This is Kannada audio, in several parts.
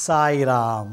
ಸಾಯಿರಾಮ್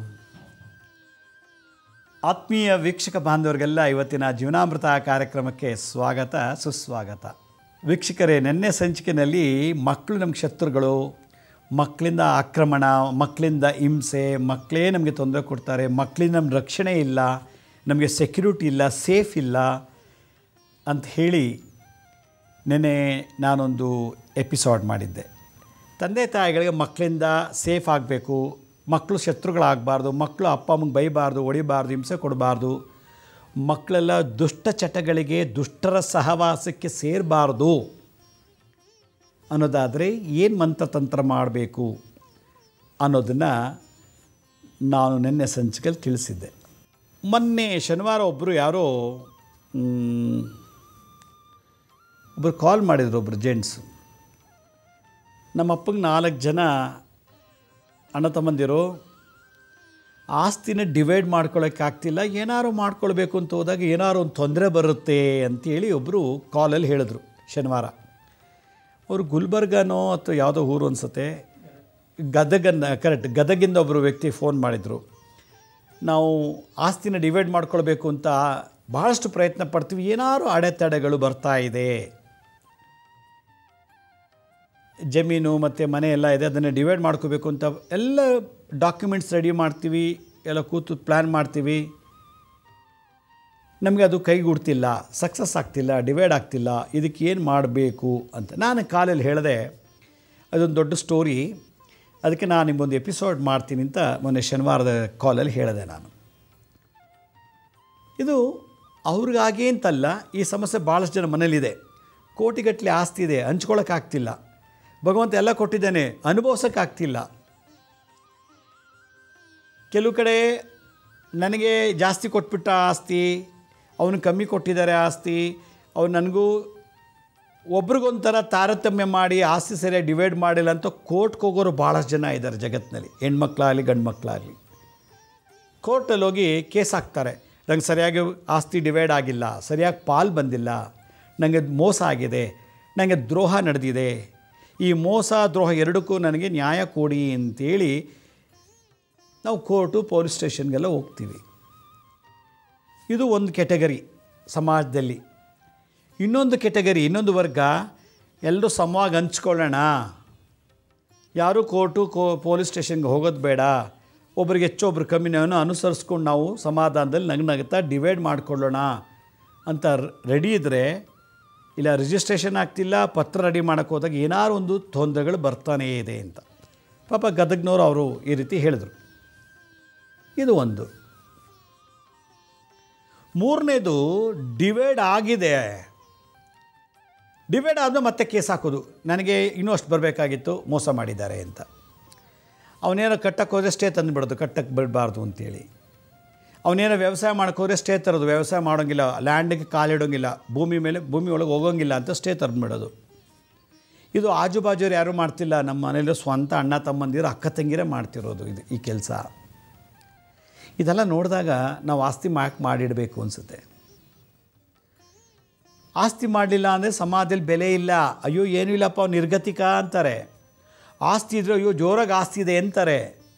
ಆತ್ಮೀಯ ವೀಕ್ಷಕ ಬಾಂಧವರಿಗೆಲ್ಲ ಇವತ್ತಿನ ಜೀವನಾಮೃತ ಕಾರ್ಯಕ್ರಮಕ್ಕೆ ಸ್ವಾಗತ ಸುಸ್ವಾಗತ ವೀಕ್ಷಕರೇ ನಿನ್ನೆ ಸಂಚಿಕೆಯಲ್ಲಿ ಮಕ್ಕಳು ನಮ್ಗೆ ಶತ್ರುಗಳು ಮಕ್ಕಳಿಂದ ಆಕ್ರಮಣ ಮಕ್ಕಳಿಂದ ಹಿಂಸೆ ಮಕ್ಕಳೇ ನಮಗೆ ತೊಂದರೆ ಕೊಡ್ತಾರೆ ಮಕ್ಕಳಿಂದ ನಮ್ಗೆ ರಕ್ಷಣೆ ಇಲ್ಲ ನಮಗೆ ಸೆಕ್ಯೂರಿಟಿ ಇಲ್ಲ ಸೇಫ್ ಇಲ್ಲ ಅಂತ ಹೇಳಿ ನೆನ್ನೆ ನಾನೊಂದು ಎಪಿಸೋಡ್ ಮಾಡಿದ್ದೆ ತಂದೆ ತಾಯಿಗಳಿಗೆ ಮಕ್ಕಳಿಂದ ಸೇಫ್ ಆಗಬೇಕು ಮಕ್ಕಳು ಶತ್ರುಗಳಾಗಬಾರ್ದು ಮಕ್ಕಳು ಅಪ್ಪ ಅಮ್ಮಂಗೆ ಬೈಬಾರ್ದು ಹೊಡಿಬಾರ್ದು ಹಿಂಸೆ ಕೊಡಬಾರ್ದು ಮಕ್ಕಳೆಲ್ಲ ದುಷ್ಟ ಚಟಗಳಿಗೆ ದುಷ್ಟರ ಸಹವಾಸಕ್ಕೆ ಸೇರಬಾರ್ದು ಅನ್ನೋದಾದರೆ ಏನು ಮಂತ್ರತಂತ್ರ ಮಾಡಬೇಕು ಅನ್ನೋದನ್ನು ನಾನು ನಿನ್ನೆ ಸಂಚಿಕೆಯಲ್ಲಿ ತಿಳಿಸಿದ್ದೆ ಮೊನ್ನೆ ಶನಿವಾರ ಒಬ್ಬರು ಯಾರೋ ಮ್, ಒಬ್ಬರು ಕಾಲ್ ಮಾಡಿದ್ರು ಒಬ್ಬರು ಜೆಂಟ್ಸು ನಮ್ಮ ಅಪ್ಪಗೆ ನಾಲ್ಕು ಜನ ಅಣ್ಣ ತಮ್ಮಂದಿರು ಆಸ್ತಿನ ಡಿವೈಡ್ ಮಾಡ್ಕೊಳ್ಳೋಕ್ಕಾಗ್ತಿಲ್ಲ ಏನಾರು ಮಾಡ್ಕೊಳ್ಬೇಕು ಅಂತ ಹೋದಾಗ ಏನಾರು ಒಂದು ತೊಂದರೆ ಬರುತ್ತೆ ಅಂತೇಳಿ ಒಬ್ಬರು ಕಾಲಲ್ಲಿ ಹೇಳಿದ್ರು ಶನಿವಾರ ಅವರು ಗುಲ್ಬರ್ಗನೋ ಅಥವಾ ಯಾವುದೋ ಊರು ಅನಿಸುತ್ತೆ ಗದಗನ್ನ ಕರೆಕ್ಟ್ ಗದಗಿಂದ ಒಬ್ಬರು ವ್ಯಕ್ತಿ ಫೋನ್ ಮಾಡಿದರು ನಾವು ಆಸ್ತಿನ ಡಿವೈಡ್ ಮಾಡ್ಕೊಳ್ಬೇಕು ಅಂತ ಭಾಳಷ್ಟು ಪ್ರಯತ್ನ ಪಡ್ತೀವಿ ಏನಾರು ಅಡೆತಡೆಗಳು ಬರ್ತಾ ಇದೆ ಜಮೀನು ಮತ್ತು ಮನೆ ಎಲ್ಲ ಇದೆ ಅದನ್ನು ಡಿವೈಡ್ ಮಾಡ್ಕೋಬೇಕು ಅಂತ ಎಲ್ಲ ಡಾಕ್ಯುಮೆಂಟ್ಸ್ ರೆಡಿ ಮಾಡ್ತೀವಿ ಎಲ್ಲ ಕೂತು ಪ್ಲ್ಯಾನ್ ಮಾಡ್ತೀವಿ ನಮಗೆ ಅದು ಕೈಗೂಡ್ತಿಲ್ಲ ಸಕ್ಸಸ್ ಆಗ್ತಿಲ್ಲ ಡಿವೈಡ್ ಆಗ್ತಿಲ್ಲ ಇದಕ್ಕೆ ಏನು ಮಾಡಬೇಕು ಅಂತ ನಾನು ಕಾಲಲ್ಲಿ ಹೇಳಿದೆ ಅದೊಂದು ದೊಡ್ಡ ಸ್ಟೋರಿ ಅದಕ್ಕೆ ನಾನು ನಿಮ್ಮೊಂದು ಎಪಿಸೋಡ್ ಮಾಡ್ತೀನಿ ಅಂತ ಮೊನ್ನೆ ಶನಿವಾರದ ಕಾಲಲ್ಲಿ ಹೇಳಿದೆ ನಾನು ಇದು ಅವ್ರಿಗಾಗೇ ಅಂತಲ್ಲ ಈ ಸಮಸ್ಯೆ ಭಾಳಷ್ಟು ಜನ ಮನೇಲಿದೆ ಕೋಟಿಗಟ್ಟಲೆ ಆಸ್ತಿ ಇದೆ ಹಂಚ್ಕೊಳ್ಳೋಕ್ಕಾಗ್ತಿಲ್ಲ ಭಗವಂತ ಎಲ್ಲ ಕೊಟ್ಟಿದ್ದಾನೆ ಅನುಭವಿಸೋಕ್ಕಾಗ್ತಿಲ್ಲ ಕೆಲವು ಕಡೆ ನನಗೆ ಜಾಸ್ತಿ ಕೊಟ್ಬಿಟ್ಟ ಆಸ್ತಿ ಅವನು ಕಮ್ಮಿ ಕೊಟ್ಟಿದ್ದಾರೆ ಆಸ್ತಿ ಅವ್ನು ನನಗೂ ಒಬ್ರಿಗೊಂಥರ ತಾರತಮ್ಯ ಮಾಡಿ ಆಸ್ತಿ ಸರಿಯಾಗಿ ಡಿವೈಡ್ ಮಾಡಿಲ್ಲ ಅಂತ ಕೋರ್ಟ್ಗೆ ಹೋಗೋರು ಭಾಳಷ್ಟು ಜನ ಇದ್ದಾರೆ ಜಗತ್ತಿನಲ್ಲಿ ಹೆಣ್ಮಕ್ಳಾಗಲಿ ಗಂಡು ಮಕ್ಕಳಾಗಲಿ ಕೋರ್ಟಲ್ಲಿ ಹೋಗಿ ಕೇಸ್ ಹಾಕ್ತಾರೆ ನಂಗೆ ಸರಿಯಾಗಿ ಆಸ್ತಿ ಡಿವೈಡ್ ಆಗಿಲ್ಲ ಸರಿಯಾಗಿ ಪಾಲ್ ಬಂದಿಲ್ಲ ನನಗೆ ಮೋಸ ಆಗಿದೆ ನನಗೆ ದ್ರೋಹ ನಡೆದಿದೆ ಈ ಮೋಸ ದ್ರೋಹ ಎರಡಕ್ಕೂ ನನಗೆ ನ್ಯಾಯ ಕೊಡಿ ಅಂತೇಳಿ ನಾವು ಕೋರ್ಟು ಪೊಲೀಸ್ ಸ್ಟೇಷನ್ಗೆಲ್ಲ ಹೋಗ್ತೀವಿ ಇದು ಒಂದು ಕೆಟಗರಿ ಸಮಾಜದಲ್ಲಿ ಇನ್ನೊಂದು ಕೆಟಗರಿ ಇನ್ನೊಂದು ವರ್ಗ ಎಲ್ಲರೂ ಸಮವಾಗಿ ಹಂಚ್ಕೊಳ್ಳೋಣ ಯಾರೂ ಕೋರ್ಟು ಕೋ ಪೊಲೀಸ್ ಸ್ಟೇಷನ್ಗೆ ಹೋಗೋದು ಬೇಡ ಒಬ್ರಿಗೆ ಹೆಚ್ಚು ಒಬ್ರು ಕಮ್ಮಿನೂ ಅನುಸರಿಸ್ಕೊಂಡು ನಾವು ಸಮಾಧಾನದಲ್ಲಿ ನಗ್ನಗ್ತಾ ಡಿವೈಡ್ ಮಾಡ್ಕೊಳ್ಳೋಣ ಅಂತ ರೆಡಿ ಇದ್ದರೆ ಇಲ್ಲ ರಿಜಿಸ್ಟ್ರೇಷನ್ ಆಗ್ತಿಲ್ಲ ಪತ್ರ ರೆಡಿ ಮಾಡೋಕ್ಕೆ ಹೋದಾಗ ಏನಾರು ಒಂದು ತೊಂದರೆಗಳು ಬರ್ತಾನೇ ಇದೆ ಅಂತ ಪಾಪ ಗದಗ್ನವ್ರು ಅವರು ಈ ರೀತಿ ಹೇಳಿದರು ಇದು ಒಂದು ಮೂರನೇದು ಡಿವೈಡ್ ಆಗಿದೆ ಡಿವೈಡ್ ಆದಮೇಲೆ ಮತ್ತೆ ಕೇಸ್ ಹಾಕೋದು ನನಗೆ ಇನ್ನೂ ಅಷ್ಟು ಬರಬೇಕಾಗಿತ್ತು ಮೋಸ ಮಾಡಿದ್ದಾರೆ ಅಂತ ಅವನೇನೋ ಕಟ್ಟಕ್ಕೆ ಹೋದರೆ ಸ್ಟೇ ತಂದುಬಿಡೋದು ಕಟ್ಟಕ್ಕೆ ಬಿಡಬಾರ್ದು ಅಂತೇಳಿ ಅವನೇನೋ ವ್ಯವಸಾಯ ಮಾಡೋಕ್ಕೆ ಹೋದರೆ ಸ್ಟೇ ತರೋದು ವ್ಯವಸಾಯ ಮಾಡೋಂಗಿಲ್ಲ ಲ್ಯಾಂಡಿಗೆ ಕಾಲಿಡೋಂಗಿಲ್ಲ ಭೂಮಿ ಮೇಲೆ ಭೂಮಿ ಒಳಗೆ ಹೋಗೋಂಗಿಲ್ಲ ಅಂತ ಸ್ಟೇ ತಂದುಬಿಡೋದು ಇದು ಆಜು ಬಾಜುರು ಯಾರೂ ಮಾಡ್ತಿಲ್ಲ ನಮ್ಮ ಮನೇಲಿ ಸ್ವಂತ ಅಣ್ಣ ತಮ್ಮಂದಿರು ಅಕ್ಕ ತಂಗಿರೇ ಮಾಡ್ತಿರೋದು ಇದು ಈ ಕೆಲಸ ಇದೆಲ್ಲ ನೋಡಿದಾಗ ನಾವು ಆಸ್ತಿ ಮಾಕ್ ಮಾಡಿಡಬೇಕು ಅನಿಸುತ್ತೆ ಆಸ್ತಿ ಮಾಡಲಿಲ್ಲ ಅಂದರೆ ಸಮಾಜದಲ್ಲಿ ಬೆಲೆ ಇಲ್ಲ ಅಯ್ಯೋ ಏನೂ ಇಲ್ಲಪ್ಪ ಅವ್ನು ನಿರ್ಗತಿಕ ಅಂತಾರೆ ಆಸ್ತಿ ಇದ್ರೆ ಅಯ್ಯೋ ಜೋರಾಗಿ ಆಸ್ತಿ ಇದೆ ಅಂತಾರೆ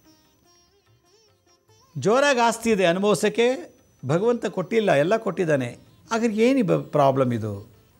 ಜೋರಾಗಿ ಆಸ್ತಿ ಇದೆ ಅನುಭವಿಸೋಕ್ಕೆ ಭಗವಂತ ಕೊಟ್ಟಿಲ್ಲ ಎಲ್ಲ ಕೊಟ್ಟಿದ್ದಾನೆ ಹಾಗಾದ್ರೆ ಏನು ಪ್ರಾಬ್ಲಮ್ ಇದು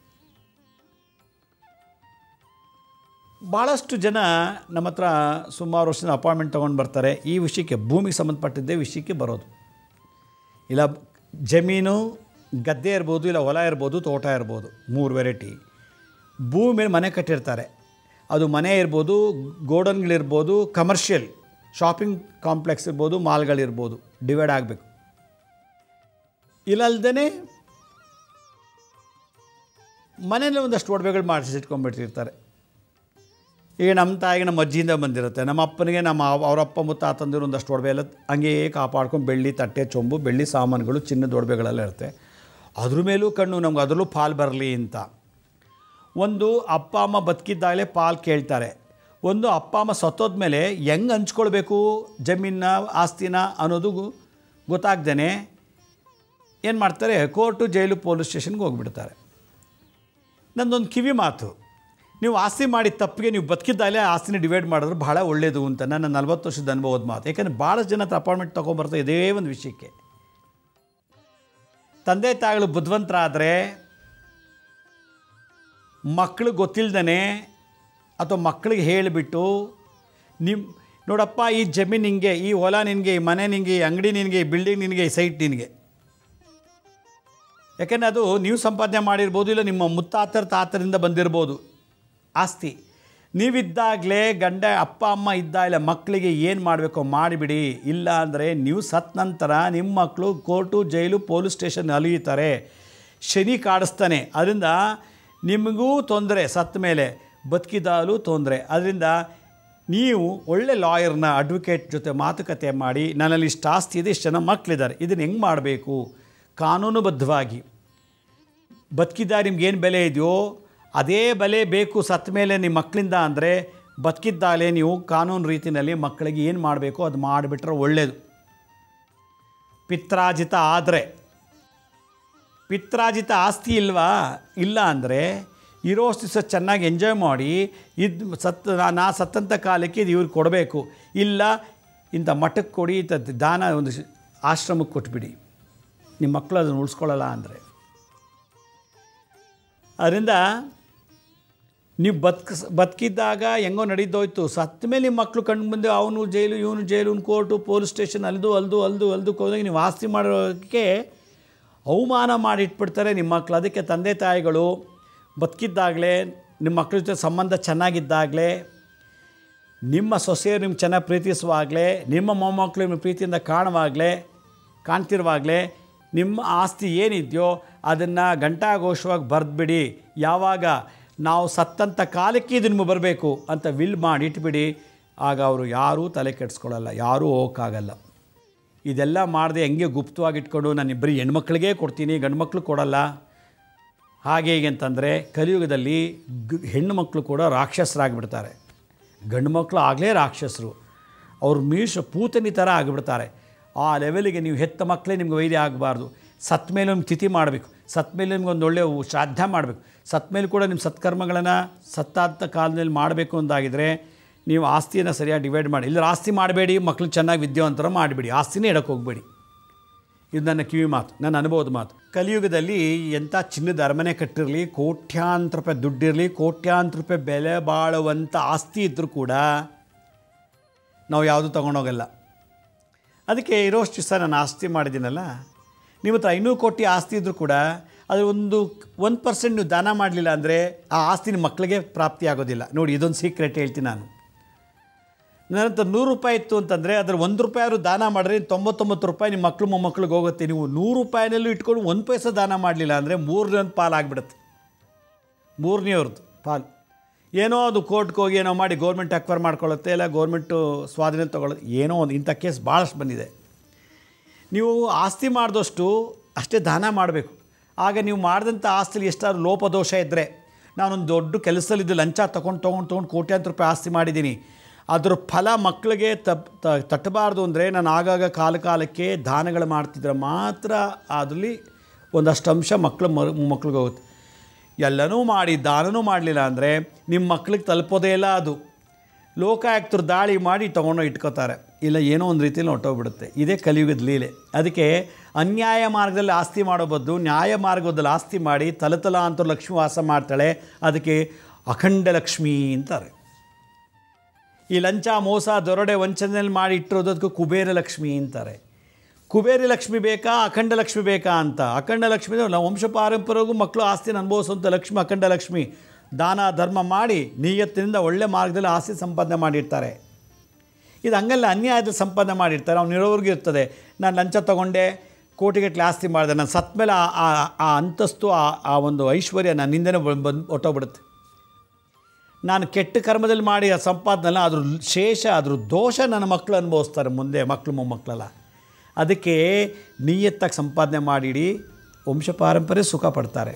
ಭಾಳಷ್ಟು ಜನ ನಮ್ಮ ಹತ್ರ ಸುಮಾರು ವರ್ಷದ ಅಪಾಯಿಂಟ್ಮೆಂಟ್ ತೊಗೊಂಡು ಬರ್ತಾರೆ ಈ ವಿಷಯಕ್ಕೆ ಭೂಮಿಗೆ ಸಂಬಂಧಪಟ್ಟಿದ್ದೇ ವಿಷಯಕ್ಕೆ ಬರೋದು ಇಲ್ಲ ಜಮೀನು ಗದ್ದೆ ಇರ್ಬೋದು ಇಲ್ಲ ಹೊಲ ಇರ್ಬೋದು ತೋಟ ಇರ್ಬೋದು ಮೂರು ವೆರೈಟಿ ಭೂಮಿ ಮೇಲೆ ಮನೆ ಕಟ್ಟಿರ್ತಾರೆ ಅದು ಮನೆ ಇರ್ಬೋದು ಗೋಡನ್ಗಳಿರ್ಬೋದು ಕಮರ್ಷಿಯಲ್ ಶಾಪಿಂಗ್ ಕಾಂಪ್ಲೆಕ್ಸ್ ಇರ್ಬೋದು ಮಾಲ್ಗಳಿರ್ಬೋದು ಡಿವೈಡ್ ಆಗಬೇಕು ಇಲ್ಲಲ್ದೇ ಮನೇಲಿ ಒಂದಷ್ಟು ಒಡವೆಗಳು ಮಾಡಿಸಿಟ್ಕೊಂಡ್ಬಿಟ್ಟಿರ್ತಾರೆ ಈಗ ನಮ್ಮ ತಾಯಿಗೆ ನಮ್ಮ ಅಜ್ಜಿಯಿಂದ ಬಂದಿರುತ್ತೆ ನಮ್ಮ ಅಪ್ಪನಿಗೆ ನಮ್ಮ ಅವ್- ಅವ್ರ ಅಪ್ಪ ಮುತ್ತಾತಂದಿರು ಒಂದಷ್ಟು ಒಡವೆ ಎಲ್ಲ ಹಂಗೇ ಕಾಪಾಡ್ಕೊಂಡು ಬೆಳ್ಳಿ ತಟ್ಟೆ ಚೊಂಬು ಬೆಳ್ಳಿ ಸಾಮಾನುಗಳು ಚಿನ್ನದ ಒಡವೆಗಳೆಲ್ಲ ಇರುತ್ತೆ ಅದ್ರ ಮೇಲೂ ಕಣ್ಣು ನಮ್ಗೆ ಅದರಲ್ಲೂ ಪಾಲು ಬರಲಿ ಅಂತ ಒಂದು ಅಪ್ಪ ಅಮ್ಮ ಬದುಕಿದ್ದಾಗಲೇ ಪಾಲು ಕೇಳ್ತಾರೆ ಒಂದು ಅಪ್ಪ ಅಮ್ಮ ಸತ್ತೋದ್ಮೇಲೆ ಹೆಂಗೆ ಹಂಚ್ಕೊಳ್ಬೇಕು ಜಮೀನ ಆಸ್ತಿನ ಅನ್ನೋದು ಗು- ಗೊತ್ತಾಗ್ದೇ ಏನು ಮಾಡ್ತಾರೆ ಕೋರ್ಟು ಜೈಲು ಪೊಲೀಸ್ ಸ್ಟೇಷನ್ಗೆ ಹೋಗ್ಬಿಡ್ತಾರೆ ನಂದೊಂದು ಕಿವಿ ಮಾತು ನೀವು ಆಸ್ತಿ ಮಾಡಿ ತಪ್ಪಿಗೆ ನೀವು ಬದುಕಿದ್ದಾಗಲೇ ಆಸ್ತಿನ ಡಿವೈಡ್ ಮಾಡಿದ್ರೆ ಬಹಳ ಒಳ್ಳೆಯದು ಅಂತ ನನ್ನ ನಲ್ವತ್ತು ವರ್ಷದ ಅನುಭವದ ಮಾತು ಯಾಕಂದರೆ ಭಾಳ ಜನ ಹತ್ರ ಅಪಾಯಿಂಟ್ಮೆಂಟ್ ತೊಗೊಂಬರ್ತಾರೆ ಇದೇ ಒಂದು ವಿಷಯಕ್ಕೆ ತಂದೆ ತಾಯಿಗಳು ಬುದ್ಧಿವಂತರಾದರೆ ಮಕ್ಕಳು ಗೊತ್ತಿಲ್ದೇ ಅಥವಾ ಮಕ್ಕಳಿಗೆ ಹೇಳಿಬಿಟ್ಟು ನಿಮ್ಮ ನೋಡಪ್ಪ ಈ ಜಮೀನು ನಿನಗೆ ಈ ಹೊಲ ನಿನಗೆ ಈ ಮನೆ ನಿನಗೆ ಈ ಅಂಗಡಿ ನಿನಗೆ ಈ ಬಿಲ್ಡಿಂಗ್ ನಿನಗೆ ಈ ಸೈಟ್ ನಿನಗೆ ಯಾಕೆಂದರೆ ಅದು ನೀವು ಸಂಪಾದನೆ ಮಾಡಿರ್ಬೋದು ಇಲ್ಲ ನಿಮ್ಮ ಮುತ್ತಾತರ ತಾತರಿಂದ ಬಂದಿರ್ಬೋದು ಆಸ್ತಿ ನೀವಿದ್ದಾಗಲೇ ಗಂಡ ಅಪ್ಪ ಅಮ್ಮ ಇದ್ದಾಗಲೇ ಮಕ್ಕಳಿಗೆ ಏನು ಮಾಡಬೇಕೋ ಮಾಡಿಬಿಡಿ ಇಲ್ಲ ಅಂದರೆ ನೀವು ಸತ್ ನಂತರ ನಿಮ್ಮ ಮಕ್ಕಳು ಕೋರ್ಟು ಜೈಲು ಪೊಲೀಸ್ ಸ್ಟೇಷನ್ ಅಲಿಯುತ್ತಾರೆ ಶನಿ ಕಾಡಿಸ್ತಾನೆ ಅದರಿಂದ ನಿಮಗೂ ತೊಂದರೆ ಸತ್ತ ಮೇಲೆ ಬದುಕಿದಾಗಲೂ ತೊಂದರೆ ಅದರಿಂದ ನೀವು ಒಳ್ಳೆ ಲಾಯರ್ನ ಅಡ್ವೊಕೇಟ್ ಜೊತೆ ಮಾತುಕತೆ ಮಾಡಿ ನನ್ನಲ್ಲಿ ಇಷ್ಟು ಆಸ್ತಿ ಇದೆ ಇಷ್ಟು ಜನ ಮಕ್ಕಳಿದ್ದಾರೆ ಇದನ್ನು ಹೆಂಗೆ ಮಾಡಬೇಕು ಕಾನೂನುಬದ್ಧವಾಗಿ ಬದುಕಿದ್ದಾಗ ನಿಮ್ಗೇನು ಬೆಲೆ ಇದೆಯೋ ಅದೇ ಬೆಲೆ ಬೇಕು ಸತ್ತ ಮೇಲೆ ನಿಮ್ಮ ಮಕ್ಕಳಿಂದ ಅಂದರೆ ಬದುಕಿದ್ದಾಗಲೇ ನೀವು ಕಾನೂನು ರೀತಿಯಲ್ಲಿ ಮಕ್ಕಳಿಗೆ ಏನು ಮಾಡಬೇಕು ಅದು ಮಾಡಿಬಿಟ್ರೆ ಒಳ್ಳೆಯದು ಪಿತ್ರಾಜಿತ ಆದರೆ ಪಿತ್ರಾಜಿತ ಆಸ್ತಿ ಇಲ್ವಾ ಇಲ್ಲ ಅಂದರೆ ಇರೋಷ್ಟು ದಿವಸ ಚೆನ್ನಾಗಿ ಎಂಜಾಯ್ ಮಾಡಿ ಇದು ಸತ್ತ ನಾ- ನಾ ಸತ್ತಂಥ ಕಾಲಕ್ಕೆ ಇದು ಇವ್ರಿಗೆ ಕೊಡಬೇಕು ಇಲ್ಲ ಇಂಥ ಮಠಕ್ಕೆ ಕೊಡಿ ಇಂಥ ದಾನ ಒಂದು ಶ್- ಆಶ್ರಮಕ್ಕೆ ಕೊಟ್ಬಿಡಿ ನಿಮ್ಮ ಮಕ್ಕಳು ಅದನ್ನು ಉಳಿಸ್ಕೊಳ್ಳಲ್ಲ ಅಂದರೆ ಅದರಿಂದ ನೀವು ಬದುಕ ಬದುಕಿದ್ದಾಗ ಹೆಂಗೋ ನಡೀದೋಯ್ತು ಸತ್ತ ಮೇಲೆ ನಿಮ್ಮ ಮಕ್ಕಳು ಕಣ್ಣು ಮುಂದೆ ಅವನು ಜೈಲು ಇವನು ಜೈಲು ಇವನು ಕೋರ್ಟು ಪೊಲೀಸ್ ಸ್ಟೇಷನ್ ಅಲ್ದು ಅಲ್ದು ಅಲ್ದು ಅಲ್ದು ಹೋದಾಗ ನೀವು ಆಸ್ತಿ ಮಾಡೋಕ್ಕೆ ಅವಮಾನ ಮಾಡಿಟ್ಬಿಡ್ತಾರೆ ನಿಮ್ಮ ಮಕ್ಕಳು ಅದಕ್ಕೆ ತಂದೆ ತಾಯಿಗಳು ಬದುಕಿದ್ದಾಗಲೇ ನಿಮ್ಮ ಮಕ್ಕಳ ಜೊತೆ ಸಂಬಂಧ ಚೆನ್ನಾಗಿದ್ದಾಗಲೇ ನಿಮ್ಮ ಸೊಸೆಯರು ನಿಮ್ಗೆ ಚೆನ್ನಾಗಿ ಪ್ರೀತಿಸುವಾಗಲೇ ನಿಮ್ಮ ಮೊಮ್ಮಕ್ಕಳು ನಿಮ್ಮ ಪ್ರೀತಿಯಿಂದ ಕಾಣುವಾಗಲೇ ಕಾಣ್ತಿರುವಾಗಲೇ ನಿಮ್ಮ ಆಸ್ತಿ ಏನಿದೆಯೋ ಅದನ್ನು ಘಂಟಾಘೋಷವಾಗಿ ಬರೆದ್ಬಿಡಿ ಯಾವಾಗ ನಾವು ಸತ್ತಂಥ ಕಾಲಕ್ಕೆ ಇದು ನಿಮಗೆ ಬರಬೇಕು ಅಂತ ವಿಲ್ ಮಾಡಿ ಇಟ್ಬಿಡಿ ಆಗ ಅವರು ಯಾರೂ ತಲೆ ಕೆಡಿಸ್ಕೊಳ್ಳಲ್ಲ ಯಾರೂ ಹೋಗೋಕ್ಕಾಗಲ್ಲ ಇದೆಲ್ಲ ಮಾಡದೆ ಹೆಂಗೆ ಗುಪ್ತವಾಗಿ ಇಟ್ಕೊಂಡು ನಾನು ಬರೀ ಹೆಣ್ಮಕ್ಳಿಗೆ ಕೊಡ್ತೀನಿ ಗಂಡು ಮಕ್ಕಳು ಕೊಡಲ್ಲ ಹಾಗೆ ಹೀಗೆ ಅಂತಂದರೆ ಕಲಿಯುಗದಲ್ಲಿ ಗ್ ಹೆಣ್ಣು ಮಕ್ಕಳು ಕೂಡ ರಾಕ್ಷಸರಾಗಿಬಿಡ್ತಾರೆ ಗಂಡು ಮಕ್ಕಳು ಆಗಲೇ ರಾಕ್ಷಸರು ಅವ್ರು ಮೀಶ ಪೂತನಿ ಥರ ಆಗಿಬಿಡ್ತಾರೆ ಆ ಲೆವೆಲಿಗೆ ನೀವು ಹೆತ್ತ ಮಕ್ಕಳೇ ನಿಮ್ಗೆ ವೈದ್ಯ ಆಗಬಾರ್ದು ಸತ್ತ ಮೇಲೆ ನಿಮ್ಗೆ ತಿಥಿ ಮಾಡಬೇಕು ಸತ್ತ ಮೇಲೆ ನಿಮ್ಗೆ ಒಂದು ಒಳ್ಳೆಯ ಶ್ರಾದ್ದ ಮಾಡಬೇಕು ಸತ್ತ ಮೇಲೆ ಕೂಡ ನಿಮ್ಮ ಸತ್ಕರ್ಮಗಳನ್ನು ಸತ್ತಾದ ಕಾಲದಲ್ಲಿ ಮಾಡಬೇಕು ಅಂತಾಗಿದ್ರೆ ನೀವು ಆಸ್ತಿಯನ್ನು ಸರಿಯಾಗಿ ಡಿವೈಡ್ ಮಾಡಿ ಇಲ್ಲ ಆಸ್ತಿ ಮಾಡಬೇಡಿ ಮಕ್ಕಳು ಚೆನ್ನಾಗಿ ವಿದ್ಯಾವಂತರ ಮಾಡಿಬಿಡಿ ಆಸ್ತಿನೇ ಇಡಕ್ಕೆ ಹೋಗಬೇಡಿ ಇದು ನನ್ನ ಕಿವಿ ಮಾತು ನನ್ನ ಅನುಭವದ ಮಾತು ಕಲಿಯುಗದಲ್ಲಿ ಎಂಥ ಚಿನ್ನದ ಅರಮನೆ ಕಟ್ಟಿರಲಿ ಕೋಟ್ಯಾಂತರ ರೂಪಾಯಿ ದುಡ್ಡಿರಲಿ ಕೋಟ್ಯಾಂತರ ರೂಪಾಯಿ ಬೆಲೆ ಬಾಳುವಂಥ ಆಸ್ತಿ ಇದ್ದರೂ ಕೂಡ ನಾವು ಯಾವುದೂ ತೊಗೊಂಡೋಗಲ್ಲ ಅದಕ್ಕೆ ಇರೋಷ್ಟು ದಿವಸ ನಾನು ಆಸ್ತಿ ಮಾಡಿದ್ದೀನಲ್ಲ ನಿಮ್ಮ ಹತ್ರ ಐನೂರು ಕೋಟಿ ಆಸ್ತಿ ಇದ್ದರೂ ಕೂಡ ಅದು ಒಂದು ಒಂದು ಪರ್ಸೆಂಟ್ ನೀವು ದಾನ ಮಾಡಲಿಲ್ಲ ಅಂದರೆ ಆ ಆಸ್ತಿ ನಿಮ್ಮ ಮಕ್ಕಳಿಗೆ ಪ್ರಾಪ್ತಿ ಆಗೋದಿಲ್ಲ ನೋಡಿ ಇದೊಂದು ಸೀಕ್ರೆಟ್ ಹೇಳ್ತೀನಿ ನಾನು ನನ್ನ ಹತ್ರ ನೂರು ರೂಪಾಯಿ ಇತ್ತು ಅಂತಂದರೆ ಅದ್ರ ಒಂದು ರೂಪಾಯಿ ಆದ್ರೂ ದಾನ ಮಾಡಿದ್ರೆ ತೊಂಬತ್ತೊಂಬತ್ತು ರೂಪಾಯಿ ನಿಮ್ಮ ಮಕ್ಕಳು ಮೊಮ್ಮಕ್ಳಿಗೆ ಹೋಗುತ್ತೆ ನೀವು ನೂರು ರೂಪಾಯಿನಲ್ಲೂ ಇಟ್ಕೊಂಡು ಒಂದು ಪೈಸೆ ದಾನ ಮಾಡಲಿಲ್ಲ ಅಂದರೆ ಮೂರನೇ ಒಂದು ಪಾಲು ಆಗಿಬಿಡುತ್ತೆ ಮೂರನೇವ್ರದ್ದು ಪಾಲು ಏನೋ ಅದು ಕೋರ್ಟ್ಗೆ ಹೋಗಿ ಏನೋ ಮಾಡಿ ಗೌರ್ಮೆಂಟ್ ಅಕ್ವೈರ್ ಮಾಡ್ಕೊಳ್ಳುತ್ತೆ ಇಲ್ಲ ಗೌರ್ಮೆಂಟು ಸ್ವಾಧೀನ ತೊಗೊಳುತ್ತೆ ಏನೋ ಒಂದು ಇಂಥ ಕೇಸ್ ಭಾಳಷ್ಟು ಬಂದಿದೆ ನೀವು ಆಸ್ತಿ ಮಾಡಿದಷ್ಟು ಅಷ್ಟೇ ದಾನ ಮಾಡಬೇಕು ಆಗ ನೀವು ಮಾಡಿದಂಥ ಆಸ್ತಿಲಿ ಎಷ್ಟಾದ್ರು ಲೋಪದೋಷ ಇದ್ದರೆ ನಾನೊಂದು ದೊಡ್ಡ ಕೆಲಸದಲ್ಲಿದ್ದು ಲಂಚ ತೊಗೊಂಡು ತೊಗೊಂಡು ತೊಗೊಂಡು ಕೋಟ್ಯಾಂತರ ರೂಪಾಯಿ ಆಸ್ತಿ ಮಾಡಿದ್ದೀನಿ ಅದ್ರ ಫಲ ಮಕ್ಕಳಿಗೆ ತಪ್ ತ- ತಟ್ಟಬಾರ್ದು ಅಂದರೆ ನಾನು ಆಗಾಗ ಕಾಲ ಕಾಲಕ್ಕೆ ದಾನಗಳು ಮಾಡ್ತಿದ್ರೆ ಮಾತ್ರ ಅದರಲ್ಲಿ ಒಂದಷ್ಟು ಅಂಶ ಮಕ್ಕಳು ಮಕ್ಳಿಗೆ ಹೋಗುತ್ತೆ ಎಲ್ಲನೂ ಮಾಡಿ ದಾನನೂ ಮಾಡಲಿಲ್ಲ ಅಂದರೆ ನಿಮ್ಮ ಮಕ್ಳಿಗೆ ತಲುಪೋದೇ ಇಲ್ಲ ಅದು ಲೋಕಾಯುಕ್ತರು ದಾಳಿ ಮಾಡಿ ತೊಗೊಂಡು ಇಟ್ಕೋತಾರೆ ಇಲ್ಲ ಏನೋ ಒಂದು ರೀತಿಯಲ್ಲಿ ಹೊಟ್ಟೋಗ್ಬಿಡುತ್ತೆ ಇದೇ ಕಲಿಯುಗದ ಲೀಲೆ ಅದಕ್ಕೆ ಅನ್ಯಾಯ ಮಾರ್ಗದಲ್ಲಿ ಆಸ್ತಿ ಮಾಡೋ ಬದಲು ನ್ಯಾಯ ಮಾರ್ಗದಲ್ಲಿ ಆಸ್ತಿ ಮಾಡಿ ತಲತಲ ಅಂತ ಲಕ್ಷ್ಮಿ ವಾಸ ಮಾಡ್ತಾಳೆ ಅದಕ್ಕೆ ಅಖಂಡ ಲಕ್ಷ್ಮಿ ಅಂತಾರೆ ಈ ಲಂಚ ಮೋಸ ದೊರಡೆ ವಂಚನೆಯಲ್ಲಿ ಮಾಡಿ ಇಟ್ಟಿರೋದಕ್ಕೂ ಕುಬೇರ ಲಕ್ಷ್ಮಿ ಅಂತಾರೆ ಕುಬೇರಿ ಲಕ್ಷ್ಮಿ ಬೇಕಾ ಅಖಂಡ ಲಕ್ಷ್ಮಿ ಬೇಕಾ ಅಂತ ಅಖಂಡ ಲಕ್ಷ್ಮಿ ನಾವು ವಂಶ ಪಾರಂಪರ್ಯಗೂ ಮಕ್ಕಳು ಆಸ್ತಿನ ಅನುಭವಿಸುವಂಥ ಲಕ್ಷ್ಮಿ ಅಖಂಡ ಲಕ್ಷ್ಮಿ ದಾನ ಧರ್ಮ ಮಾಡಿ ನಿಯತ್ತಿನಿಂದ ಒಳ್ಳೆ ಮಾರ್ಗದಲ್ಲಿ ಆಸ್ತಿ ಸಂಪಾದನೆ ಮಾಡಿರ್ತಾರೆ ಇದು ಹಂಗಲ್ಲ ಅನ್ಯಾಯದ ಸಂಪಾದನೆ ಮಾಡಿರ್ತಾರೆ ಅವ್ನು ಇರೋವ್ರಿಗೆ ಇರ್ತದೆ ನಾನು ಲಂಚ ತೊಗೊಂಡೆ ಕೋಟಿಗಟ್ಟಲೆ ಆಸ್ತಿ ಮಾಡಿದೆ ನಾನು ಸತ್ತ ಮೇಲೆ ಆ ಆ- ಆ ಅಂತಸ್ತು ಆ ಆ ಒಂದು ಐಶ್ವರ್ಯ ನನ್ನಿಂದನೇ ಬಂದು ಹೊಟ್ಟೋಗ್ಬಿಡುತ್ತೆ ನಾನು ಕೆಟ್ಟ ಕರ್ಮದಲ್ಲಿ ಮಾಡಿ ಆ ಸಂಪಾದನೆಲ್ಲ ಅದ್ರ ಶೇಷ ಅದ್ರ ದೋಷ ನನ್ನ ಮಕ್ಕಳು ಅನುಭವಿಸ್ತಾರೆ ಮುಂದೆ ಮಕ್ಕಳು ಮೊಮ್ಮಕ್ಕಳೆಲ್ಲ ಅದಕ್ಕೆ ನಿಯತ್ತಾಗಿ ಸಂಪಾದನೆ ಮಾಡಿಡಿ ವಂಶ ಪಾರಂಪರ್ಯ ಸುಖ ಪಡ್ತಾರೆ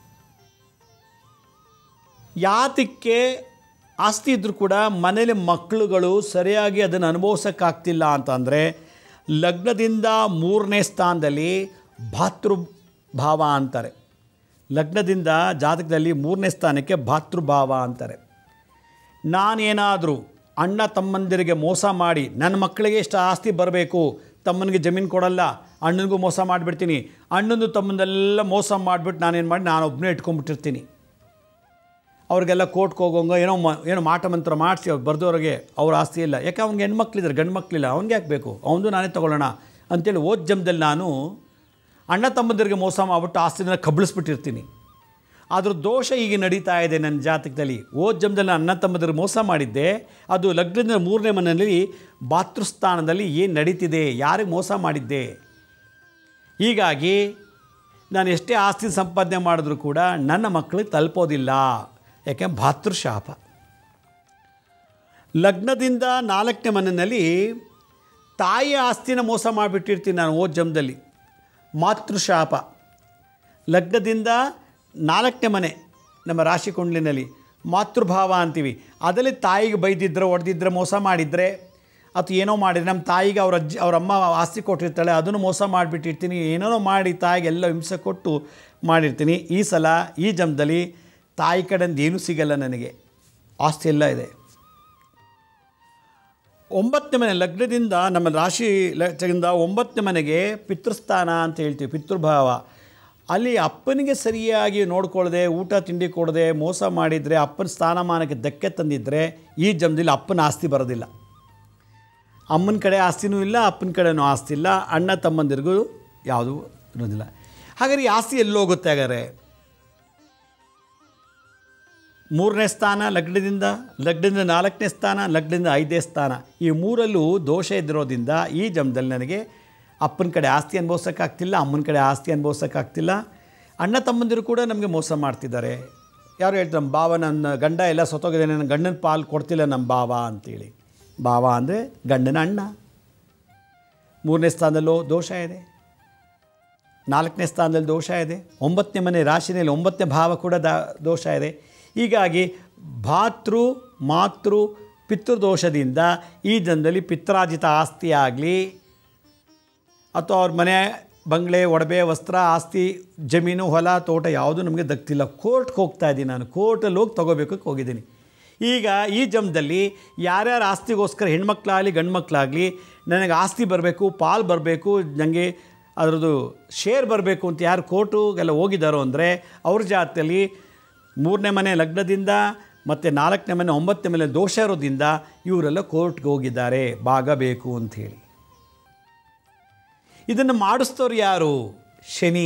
ಯಾತಕ್ಕೆ ಆಸ್ತಿ ಇದ್ದರೂ ಕೂಡ ಮನೇಲಿ ಮಕ್ಕಳುಗಳು ಸರಿಯಾಗಿ ಅದನ್ನು ಅನುಭವಿಸೋಕ್ಕಾಗ್ತಿಲ್ಲ ಅಂತಂದರೆ ಲಗ್ನದಿಂದ ಮೂರನೇ ಸ್ಥಾನದಲ್ಲಿ ಭಾತೃ ಭಾವ ಅಂತಾರೆ ಲಗ್ನದಿಂದ ಜಾತಕದಲ್ಲಿ ಮೂರನೇ ಸ್ಥಾನಕ್ಕೆ ಭಾತೃಭಾವ ಅಂತಾರೆ ನಾನೇನಾದರೂ ಅಣ್ಣ ತಮ್ಮಂದಿರಿಗೆ ಮೋಸ ಮಾಡಿ ನನ್ನ ಮಕ್ಕಳಿಗೆ ಇಷ್ಟು ಆಸ್ತಿ ಬರಬೇಕು ತಮ್ಮನಿಗೆ ಜಮೀನು ಕೊಡಲ್ಲ ಅಣ್ಣನಿಗೂ ಮೋಸ ಮಾಡಿಬಿಡ್ತೀನಿ ಅಣ್ಣಂದು ತಮ್ಮಂದೆಲ್ಲ ಮೋಸ ಮಾಡಿಬಿಟ್ಟು ನಾನೇನು ಮಾಡಿ ನಾನು ಒಬ್ಬನೇ ಇಟ್ಕೊಂಡ್ಬಿಟ್ಟಿರ್ತೀನಿ ಅವ್ರಿಗೆಲ್ಲ ಕೋರ್ಟ್ಗೆ ಹೋಗೋಂಗ ಏನೋ ಮ ಏನೋ ಮಾಟ ಮಂತ್ರ ಮಾಡಿಸಿ ಅವ್ರು ಬರ್ದವ್ರಿಗೆ ಅವ್ರ ಆಸ್ತಿ ಇಲ್ಲ ಯಾಕೆ ಅವ್ನಿಗೆ ಹೆಣ್ಮಕ್ಳಿದ್ದಾರೆ ಗಂಡು ಮಕ್ಕಳಿಲ್ಲ ಅವ್ನಿಗೆ ಯಾಕೆ ಬೇಕು ಅವನದು ನಾನೇ ತೊಗೊಳ್ಳೋಣ ಅಂತೇಳಿ ಓದ್ ಜಮ್ದಲ್ಲಿ ನಾನು ಅಣ್ಣ ತಮ್ಮಂದಿರಿಗೆ ಮೋಸ ಮಾಡಿಬಿಟ್ಟು ಆಸ್ತಿನ ಕಬಳಿಸ್ಬಿಟ್ಟಿರ್ತೀನಿ ಅದ್ರ ದೋಷ ಈಗ ನಡೀತಾ ಇದೆ ನನ್ನ ಜಾತಕದಲ್ಲಿ ಓದ್ ಜಮ್ದಲ್ಲಿ ನಾನು ಅಣ್ಣ ತಮ್ಮಂದಿರಿಗೆ ಮೋಸ ಮಾಡಿದ್ದೆ ಅದು ಲಗ್ನದ ಮೂರನೇ ಮನೆಯಲ್ಲಿ ಭಾತೃಸ್ಥಾನದಲ್ಲಿ ಏನು ನಡೀತಿದೆ ಯಾರಿಗೆ ಮೋಸ ಮಾಡಿದ್ದೆ ಹೀಗಾಗಿ ನಾನು ಎಷ್ಟೇ ಆಸ್ತಿ ಸಂಪಾದನೆ ಮಾಡಿದ್ರೂ ಕೂಡ ನನ್ನ ಮಕ್ಕಳಿಗೆ ತಲುಪೋದಿಲ್ಲ ಯಾಕೆ ಭಾತೃಶಾಪ ಲಗ್ನದಿಂದ ನಾಲ್ಕನೇ ಮನೆಯಲ್ಲಿ ತಾಯಿಯ ಆಸ್ತಿನ ಮೋಸ ಮಾಡಿಬಿಟ್ಟಿರ್ತೀನಿ ನಾನು ಓದ್ ಜಮ್ದಲ್ಲಿ ಮಾತೃಶಾಪ ಲಗ್ನದಿಂದ ನಾಲ್ಕನೇ ಮನೆ ನಮ್ಮ ರಾಶಿ ಕುಂಡ್ಲಿನಲ್ಲಿ ಮಾತೃಭಾವ ಅಂತೀವಿ ಅದರಲ್ಲಿ ತಾಯಿಗೆ ಬೈದಿದ್ರೆ ಹೊಡೆದಿದ್ರೆ ಮೋಸ ಮಾಡಿದರೆ ಅಥವಾ ಏನೋ ಮಾಡಿದ್ರೆ ನಮ್ಮ ತಾಯಿಗೆ ಅವ್ರ ಅಜ್ಜಿ ಅವ್ರ ಅಮ್ಮ ಆಸ್ತಿ ಕೊಟ್ಟಿರ್ತಾಳೆ ಅದನ್ನು ಮೋಸ ಮಾಡಿಬಿಟ್ಟಿರ್ತೀನಿ ಏನೇನೋ ಮಾಡಿ ತಾಯಿಗೆ ಎಲ್ಲ ಹಿಂಸೆ ಕೊಟ್ಟು ಮಾಡಿರ್ತೀನಿ ಈ ಸಲ ಈ ಜಮ್ದಲ್ಲಿ ತಾಯಿ ಕಡೆಯಿಂದ ಏನೂ ಸಿಗಲ್ಲ ನನಗೆ ಆಸ್ತಿ ಎಲ್ಲ ಇದೆ ಒಂಬತ್ತನೇ ಮನೆ ಲಗ್ನದಿಂದ ನಮ್ಮ ರಾಶಿ ಲಗ್ನದಿಂದ ಒಂಬತ್ತನೇ ಮನೆಗೆ ಪಿತೃಸ್ಥಾನ ಅಂತ ಹೇಳ್ತೀವಿ ಪಿತೃಭಾವ ಅಲ್ಲಿ ಅಪ್ಪನಿಗೆ ಸರಿಯಾಗಿ ನೋಡ್ಕೊಳ್ಳದೆ ಊಟ ತಿಂಡಿ ಕೊಡದೆ ಮೋಸ ಮಾಡಿದರೆ ಅಪ್ಪನ ಸ್ಥಾನಮಾನಕ್ಕೆ ಧಕ್ಕೆ ತಂದಿದ್ದರೆ ಈ ಜನ್ಮದಲ್ಲಿ ಅಪ್ಪನ ಆಸ್ತಿ ಬರೋದಿಲ್ಲ ಅಮ್ಮನ ಕಡೆ ಆಸ್ತಿನೂ ಇಲ್ಲ ಅಪ್ಪನ ಕಡೆನೂ ಆಸ್ತಿ ಇಲ್ಲ ಅಣ್ಣ ತಮ್ಮಂದಿರಿಗೂ ಯಾವುದೂ ಇರೋದಿಲ್ಲ ಹಾಗಾದ್ರೆ ಈ ಆಸ್ತಿ ಎಲ್ಲೋಗುತ್ತೆ ಹಾಗಾದ್ರೆ ಮೂರನೇ ಸ್ಥಾನ ಲಗ್ನದಿಂದ ಲಗ್ನದಿಂದ ನಾಲ್ಕನೇ ಸ್ಥಾನ ಲಗ್ನದಿಂದ ಐದನೇ ಸ್ಥಾನ ಈ ಮೂರಲ್ಲೂ ದೋಷ ಇದ್ದಿರೋದ್ರಿಂದ ಈ ಜನ್ಮದಲ್ಲಿ ನನಗೆ ಅಪ್ಪನ ಕಡೆ ಆಸ್ತಿ ಅನುಭವಿಸೋಕ್ಕಾಗ್ತಿಲ್ಲ ಅಮ್ಮನ ಕಡೆ ಆಸ್ತಿ ಅನುಭವಿಸೋಕ್ಕಾಗ್ತಿಲ್ಲ ಅಣ್ಣ ತಮ್ಮಂದಿರು ಕೂಡ ನಮಗೆ ಮೋಸ ಮಾಡ್ತಿದ್ದಾರೆ ಯಾರು ಹೇಳ್ತಾರೆ ನಮ್ಮ ಭಾವ ನನ್ನ ಗಂಡ ಎಲ್ಲ ಸತ್ತೋಗಿದೆ ನನ್ನ ಗಂಡನ ಪಾಲು ಕೊಡ್ತಿಲ್ಲ ನಮ್ಮ ಭಾವ ಅಂತೇಳಿ ಭಾವ ಅಂದರೆ ಗಂಡನ ಅಣ್ಣ ಮೂರನೇ ಸ್ಥಾನದಲ್ಲೂ ದೋಷ ಇದೆ ನಾಲ್ಕನೇ ಸ್ಥಾನದಲ್ಲಿ ದೋಷ ಇದೆ ಒಂಬತ್ತನೇ ಮನೆ ರಾಶಿನಲ್ಲಿ ಒಂಬತ್ತನೇ ಭಾವ ಕೂಡ ದಾ ದೋಷ ಇದೆ ಹೀಗಾಗಿ ಭಾತೃ ಮಾತೃ ಪಿತೃದೋಷದಿಂದ ಈ ಜನದಲ್ಲಿ ಪಿತ್ರಾರ್ಜಿತ ಆಸ್ತಿ ಆಗಲಿ ಅಥವಾ ಅವ್ರ ಮನೆ ಬಂಗ್ಲೆ ಒಡವೆ ವಸ್ತ್ರ ಆಸ್ತಿ ಜಮೀನು ಹೊಲ ತೋಟ ಯಾವುದೂ ನಮಗೆ ದಕ್ತಿಲ್ಲ ಕೋರ್ಟ್ಗೆ ಹೋಗ್ತಾ ಇದ್ದೀನಿ ನಾನು ಕೋರ್ಟಲ್ಲಿ ಹೋಗಿ ತೊಗೋಬೇಕಕ್ಕೆ ಹೋಗಿದ್ದೀನಿ ಈಗ ಈ ಜಮ್ದಲ್ಲಿ ಯಾರ್ಯಾರ ಆಸ್ತಿಗೋಸ್ಕರ ಹೆಣ್ಮಕ್ಳಾಗಲಿ ಗಂಡು ಮಕ್ಕಳಾಗಲಿ ನನಗೆ ಆಸ್ತಿ ಬರಬೇಕು ಪಾಲು ಬರಬೇಕು ನನಗೆ ಅದರದ್ದು ಶೇರ್ ಬರಬೇಕು ಅಂತ ಯಾರು ಕೋರ್ಟುಗೆಲ್ಲ ಹೋಗಿದ್ದಾರೋ ಅಂದರೆ ಅವ್ರ ಜಾತಿಯಲ್ಲಿ ಮೂರನೇ ಮನೆ ಲಗ್ನದಿಂದ ಮತ್ತು ನಾಲ್ಕನೇ ಮನೆ ಒಂಬತ್ತನೇ ಮನೆ ದೋಷ ಇರೋದ್ರಿಂದ ಇವರೆಲ್ಲ ಕೋರ್ಟ್ಗೆ ಹೋಗಿದ್ದಾರೆ ಭಾಗ ಬೇಕು ಅಂಥೇಳಿ ಇದನ್ನು ಮಾಡಿಸ್ತವ್ರು ಯಾರು ಶನಿ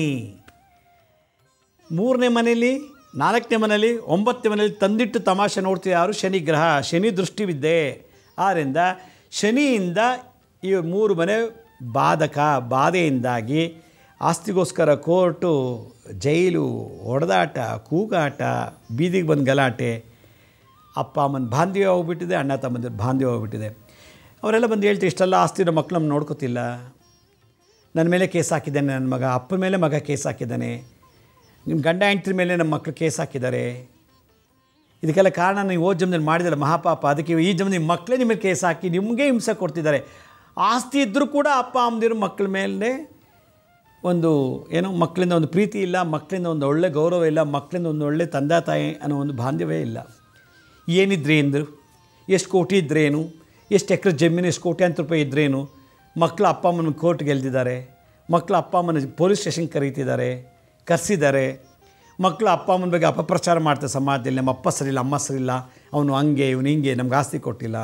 ಮೂರನೇ ಮನೆಯಲ್ಲಿ ನಾಲ್ಕನೇ ಮನೆಯಲ್ಲಿ ಒಂಬತ್ತನೇ ಮನೆಯಲ್ಲಿ ತಂದಿಟ್ಟು ತಮಾಷೆ ನೋಡ್ತೀವಿ ಯಾರು ಶನಿ ಗ್ರಹ ಶನಿ ದೃಷ್ಟಿವಿದ್ದೆ ಆದ್ದರಿಂದ ಶನಿಯಿಂದ ಈ ಮೂರು ಮನೆ ಬಾಧಕ ಬಾಧೆಯಿಂದಾಗಿ ಆಸ್ತಿಗೋಸ್ಕರ ಕೋರ್ಟು ಜೈಲು ಹೊಡೆದಾಟ ಕೂಗಾಟ ಬೀದಿಗೆ ಬಂದು ಗಲಾಟೆ ಅಪ್ಪ ಅಮ್ಮನ ಬಾಂಧವ್ಯ ಹೋಗ್ಬಿಟ್ಟಿದೆ ಅಣ್ಣ ತಮ್ಮಂದಿರ ಬಾಂಧವ್ಯ ಹೋಗ್ಬಿಟ್ಟಿದೆ ಅವರೆಲ್ಲ ಬಂದು ಹೇಳ್ತೀವಿ ಇಷ್ಟೆಲ್ಲ ಆಸ್ತಿ ನಮ್ಮ ಮಕ್ಕಳು ನಮ್ಮ ನೋಡ್ಕೋತಿಲ್ಲ ನನ್ನ ಮೇಲೆ ಕೇಸ್ ಹಾಕಿದ್ದಾನೆ ನನ್ನ ಮಗ ಅಪ್ಪನ ಮೇಲೆ ಮಗ ಕೇಸ್ ಹಾಕಿದ್ದಾನೆ ನಿಮ್ಮ ಗಂಡ ಹೆಂಡ್ತಿ ಮೇಲೆ ನಮ್ಮ ಮಕ್ಕಳು ಕೇಸ್ ಹಾಕಿದ್ದಾರೆ ಇದಕ್ಕೆಲ್ಲ ಕಾರಣ ನೀವು ಓದ್ ಜಮ್ದಲ್ಲಿ ಮಾಡಿದಲ್ಲ ಮಹಾಪಾಪ ಅದಕ್ಕೆ ಈ ಜಮ್ ನಿಮ್ಮ ಮಕ್ಕಳೇ ನಿಮಗೆ ಕೇಸ್ ಹಾಕಿ ನಿಮಗೆ ಹಿಂಸೆ ಕೊಡ್ತಿದ್ದಾರೆ ಆಸ್ತಿ ಇದ್ದರೂ ಕೂಡ ಅಪ್ಪ ಅಮ್ಮದಿರು ಮಕ್ಕಳ ಮೇಲೆ ಒಂದು ಏನೋ ಮಕ್ಕಳಿಂದ ಒಂದು ಪ್ರೀತಿ ಇಲ್ಲ ಮಕ್ಕಳಿಂದ ಒಂದು ಒಳ್ಳೆ ಗೌರವ ಇಲ್ಲ ಮಕ್ಕಳಿಂದ ಒಂದು ಒಳ್ಳೆ ತಂದೆ ತಾಯಿ ಅನ್ನೋ ಒಂದು ಬಾಂಧವ್ಯ ಇಲ್ಲ ಏನಿದ್ರೆ ಎಂದರು ಎಷ್ಟು ಕೋಟಿ ಇದ್ರೇನು ಎಷ್ಟು ಎಕರೆ ಜಮೀನು ಎಷ್ಟು ಕೋಟ್ಯಾಂತರ ರೂಪಾಯಿ ಇದ್ರೇನು ಮಕ್ಕಳು ಅಪ್ಪ ಅಮ್ಮನ ಕೋರ್ಟ್ ಗೆಲ್ದಿದ್ದಾರೆ ಮಕ್ಕಳು ಅಪ್ಪ ಅಮ್ಮನ ಪೊಲೀಸ್ ಸ್ಟೇಷನ್ಗೆ ಕರೀತಿದ್ದಾರೆ ಕರೆಸಿದ್ದಾರೆ ಮಕ್ಕಳು ಅಪ್ಪ ಅಮ್ಮನ ಬಗ್ಗೆ ಅಪಪ್ರಚಾರ ಮಾಡ್ತಾರೆ ಸಮಾಜದಲ್ಲಿ ನಮ್ಮ ಅಪ್ಪ ಸರಿಯಿಲ್ಲ ಅಮ್ಮ ಸರಿಯಿಲ್ಲ ಅವನು ಹಂಗೆ ಇವನು ಹಿಂಗೆ ನಮ್ಗೆ ಆಸ್ತಿ ಕೊಟ್ಟಿಲ್ಲ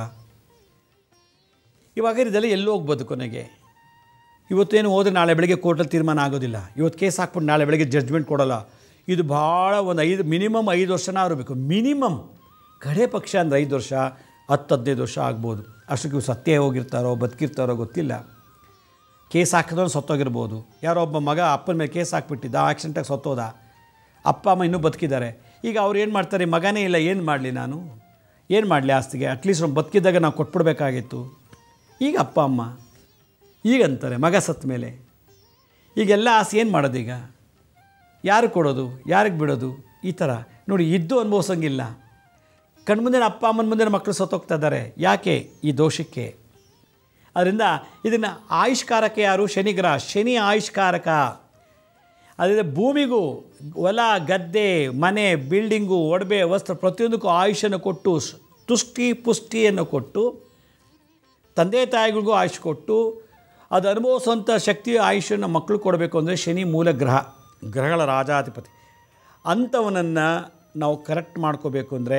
ಇವಾಗ ಇದೆಲ್ಲ ಎಲ್ಲೂ ಹೋಗ್ಬೋದು ಕೊನೆಗೆ ಇವತ್ತೇನು ಹೋದ್ರೆ ನಾಳೆ ಬೆಳಗ್ಗೆ ಕೋರ್ಟಲ್ಲಿ ತೀರ್ಮಾನ ಆಗೋದಿಲ್ಲ ಇವತ್ತು ಕೇಸ್ ಹಾಕ್ಬಿಟ್ಟು ನಾಳೆ ಬೆಳಗ್ಗೆ ಜಡ್ಜ್ಮೆಂಟ್ ಕೊಡೋಲ್ಲ ಇದು ಭಾಳ ಒಂದು ಐದು ಮಿನಿಮಮ್ ಐದು ವರ್ಷನ ಇರಬೇಕು ಮಿನಿಮಮ್ ಕಡೆ ಪಕ್ಷ ಅಂದರೆ ಐದು ವರ್ಷ ಹತ್ತು ಹದಿನೈದು ವರ್ಷ ಆಗ್ಬೋದು ಅಷ್ಟಕ್ಕೆ ಇವ್ರು ಸತ್ಯ ಹೋಗಿರ್ತಾರೋ ಬದುಕಿರ್ತಾರೋ ಗೊತ್ತಿಲ್ಲ ಕೇಸ್ ಹಾಕಿದವನು ಸತ್ತೋಗಿರ್ಬೋದು ಯಾರೋ ಒಬ್ಬ ಮಗ ಅಪ್ಪನ ಮೇಲೆ ಕೇಸ್ ಹಾಕ್ಬಿಟ್ಟಿದ್ದ ಆಕ್ಸಿಡೆಂಟಾಗಿ ಸತ್ತೋದ ಅಪ್ಪ ಅಮ್ಮ ಇನ್ನೂ ಬದುಕಿದ್ದಾರೆ ಈಗ ಅವ್ರು ಏನು ಮಾಡ್ತಾರೆ ಮಗನೇ ಇಲ್ಲ ಏನು ಮಾಡಲಿ ನಾನು ಏನು ಮಾಡಲಿ ಆಸ್ತಿಗೆ ಅಟ್ಲೀಸ್ಟ್ ಅವ್ನು ಬದುಕಿದ್ದಾಗ ನಾವು ಕೊಟ್ಬಿಡ್ಬೇಕಾಗಿತ್ತು ಈಗ ಅಪ್ಪ ಅಮ್ಮ ಈಗಂತಾರೆ ಮಗ ಸತ್ತ ಮೇಲೆ ಈಗೆಲ್ಲ ಆಸೆ ಏನು ಮಾಡೋದೀಗ ಯಾರು ಕೊಡೋದು ಯಾರಿಗೆ ಬಿಡೋದು ಈ ಥರ ನೋಡಿ ಇದ್ದು ಅನುಭವಿಸೋಂಗಿಲ್ಲ ಕಣ್ಮುಂದೆ ಅಪ್ಪ ಅಮ್ಮನ ಮುಂದೆ ಮಕ್ಕಳು ಸತ್ತೋಗ್ತಾ ಇದ್ದಾರೆ ಯಾಕೆ ಈ ದೋಷಕ್ಕೆ ಅದರಿಂದ ಇದನ್ನು ಆಯುಷ್ಕಾರಕ ಯಾರು ಶನಿಗ್ರಹ ಶನಿ ಆಯುಷ್ಕಾರಕ ಅದೇ ಭೂಮಿಗೂ ಹೊಲ ಗದ್ದೆ ಮನೆ ಬಿಲ್ಡಿಂಗು ಒಡವೆ ವಸ್ತ್ರ ಪ್ರತಿಯೊಂದಕ್ಕೂ ಆಯುಷನ್ನು ಕೊಟ್ಟು ಸ್- ತುಷ್ಟಿ ಪುಷ್ಟಿಯನ್ನು ಕೊಟ್ಟು ತಂದೆ ತಾಯಿಗಳಿಗೂ ಆಯುಷ್ ಕೊಟ್ಟು ಅದು ಅನುಭವಿಸುವಂಥ ಶಕ್ತಿ ಆಯುಷ್ಯನ ಮಕ್ಕಳು ಕೊಡಬೇಕು ಅಂದರೆ ಶನಿ ಮೂಲ ಗ್ರಹ ಗ್ರಹಗಳ ರಾಜಾಧಿಪತಿ ಅಂಥವನನ್ನು ನಾವು ಕರೆಕ್ಟ್ ಮಾಡ್ಕೋಬೇಕು ಅಂದರೆ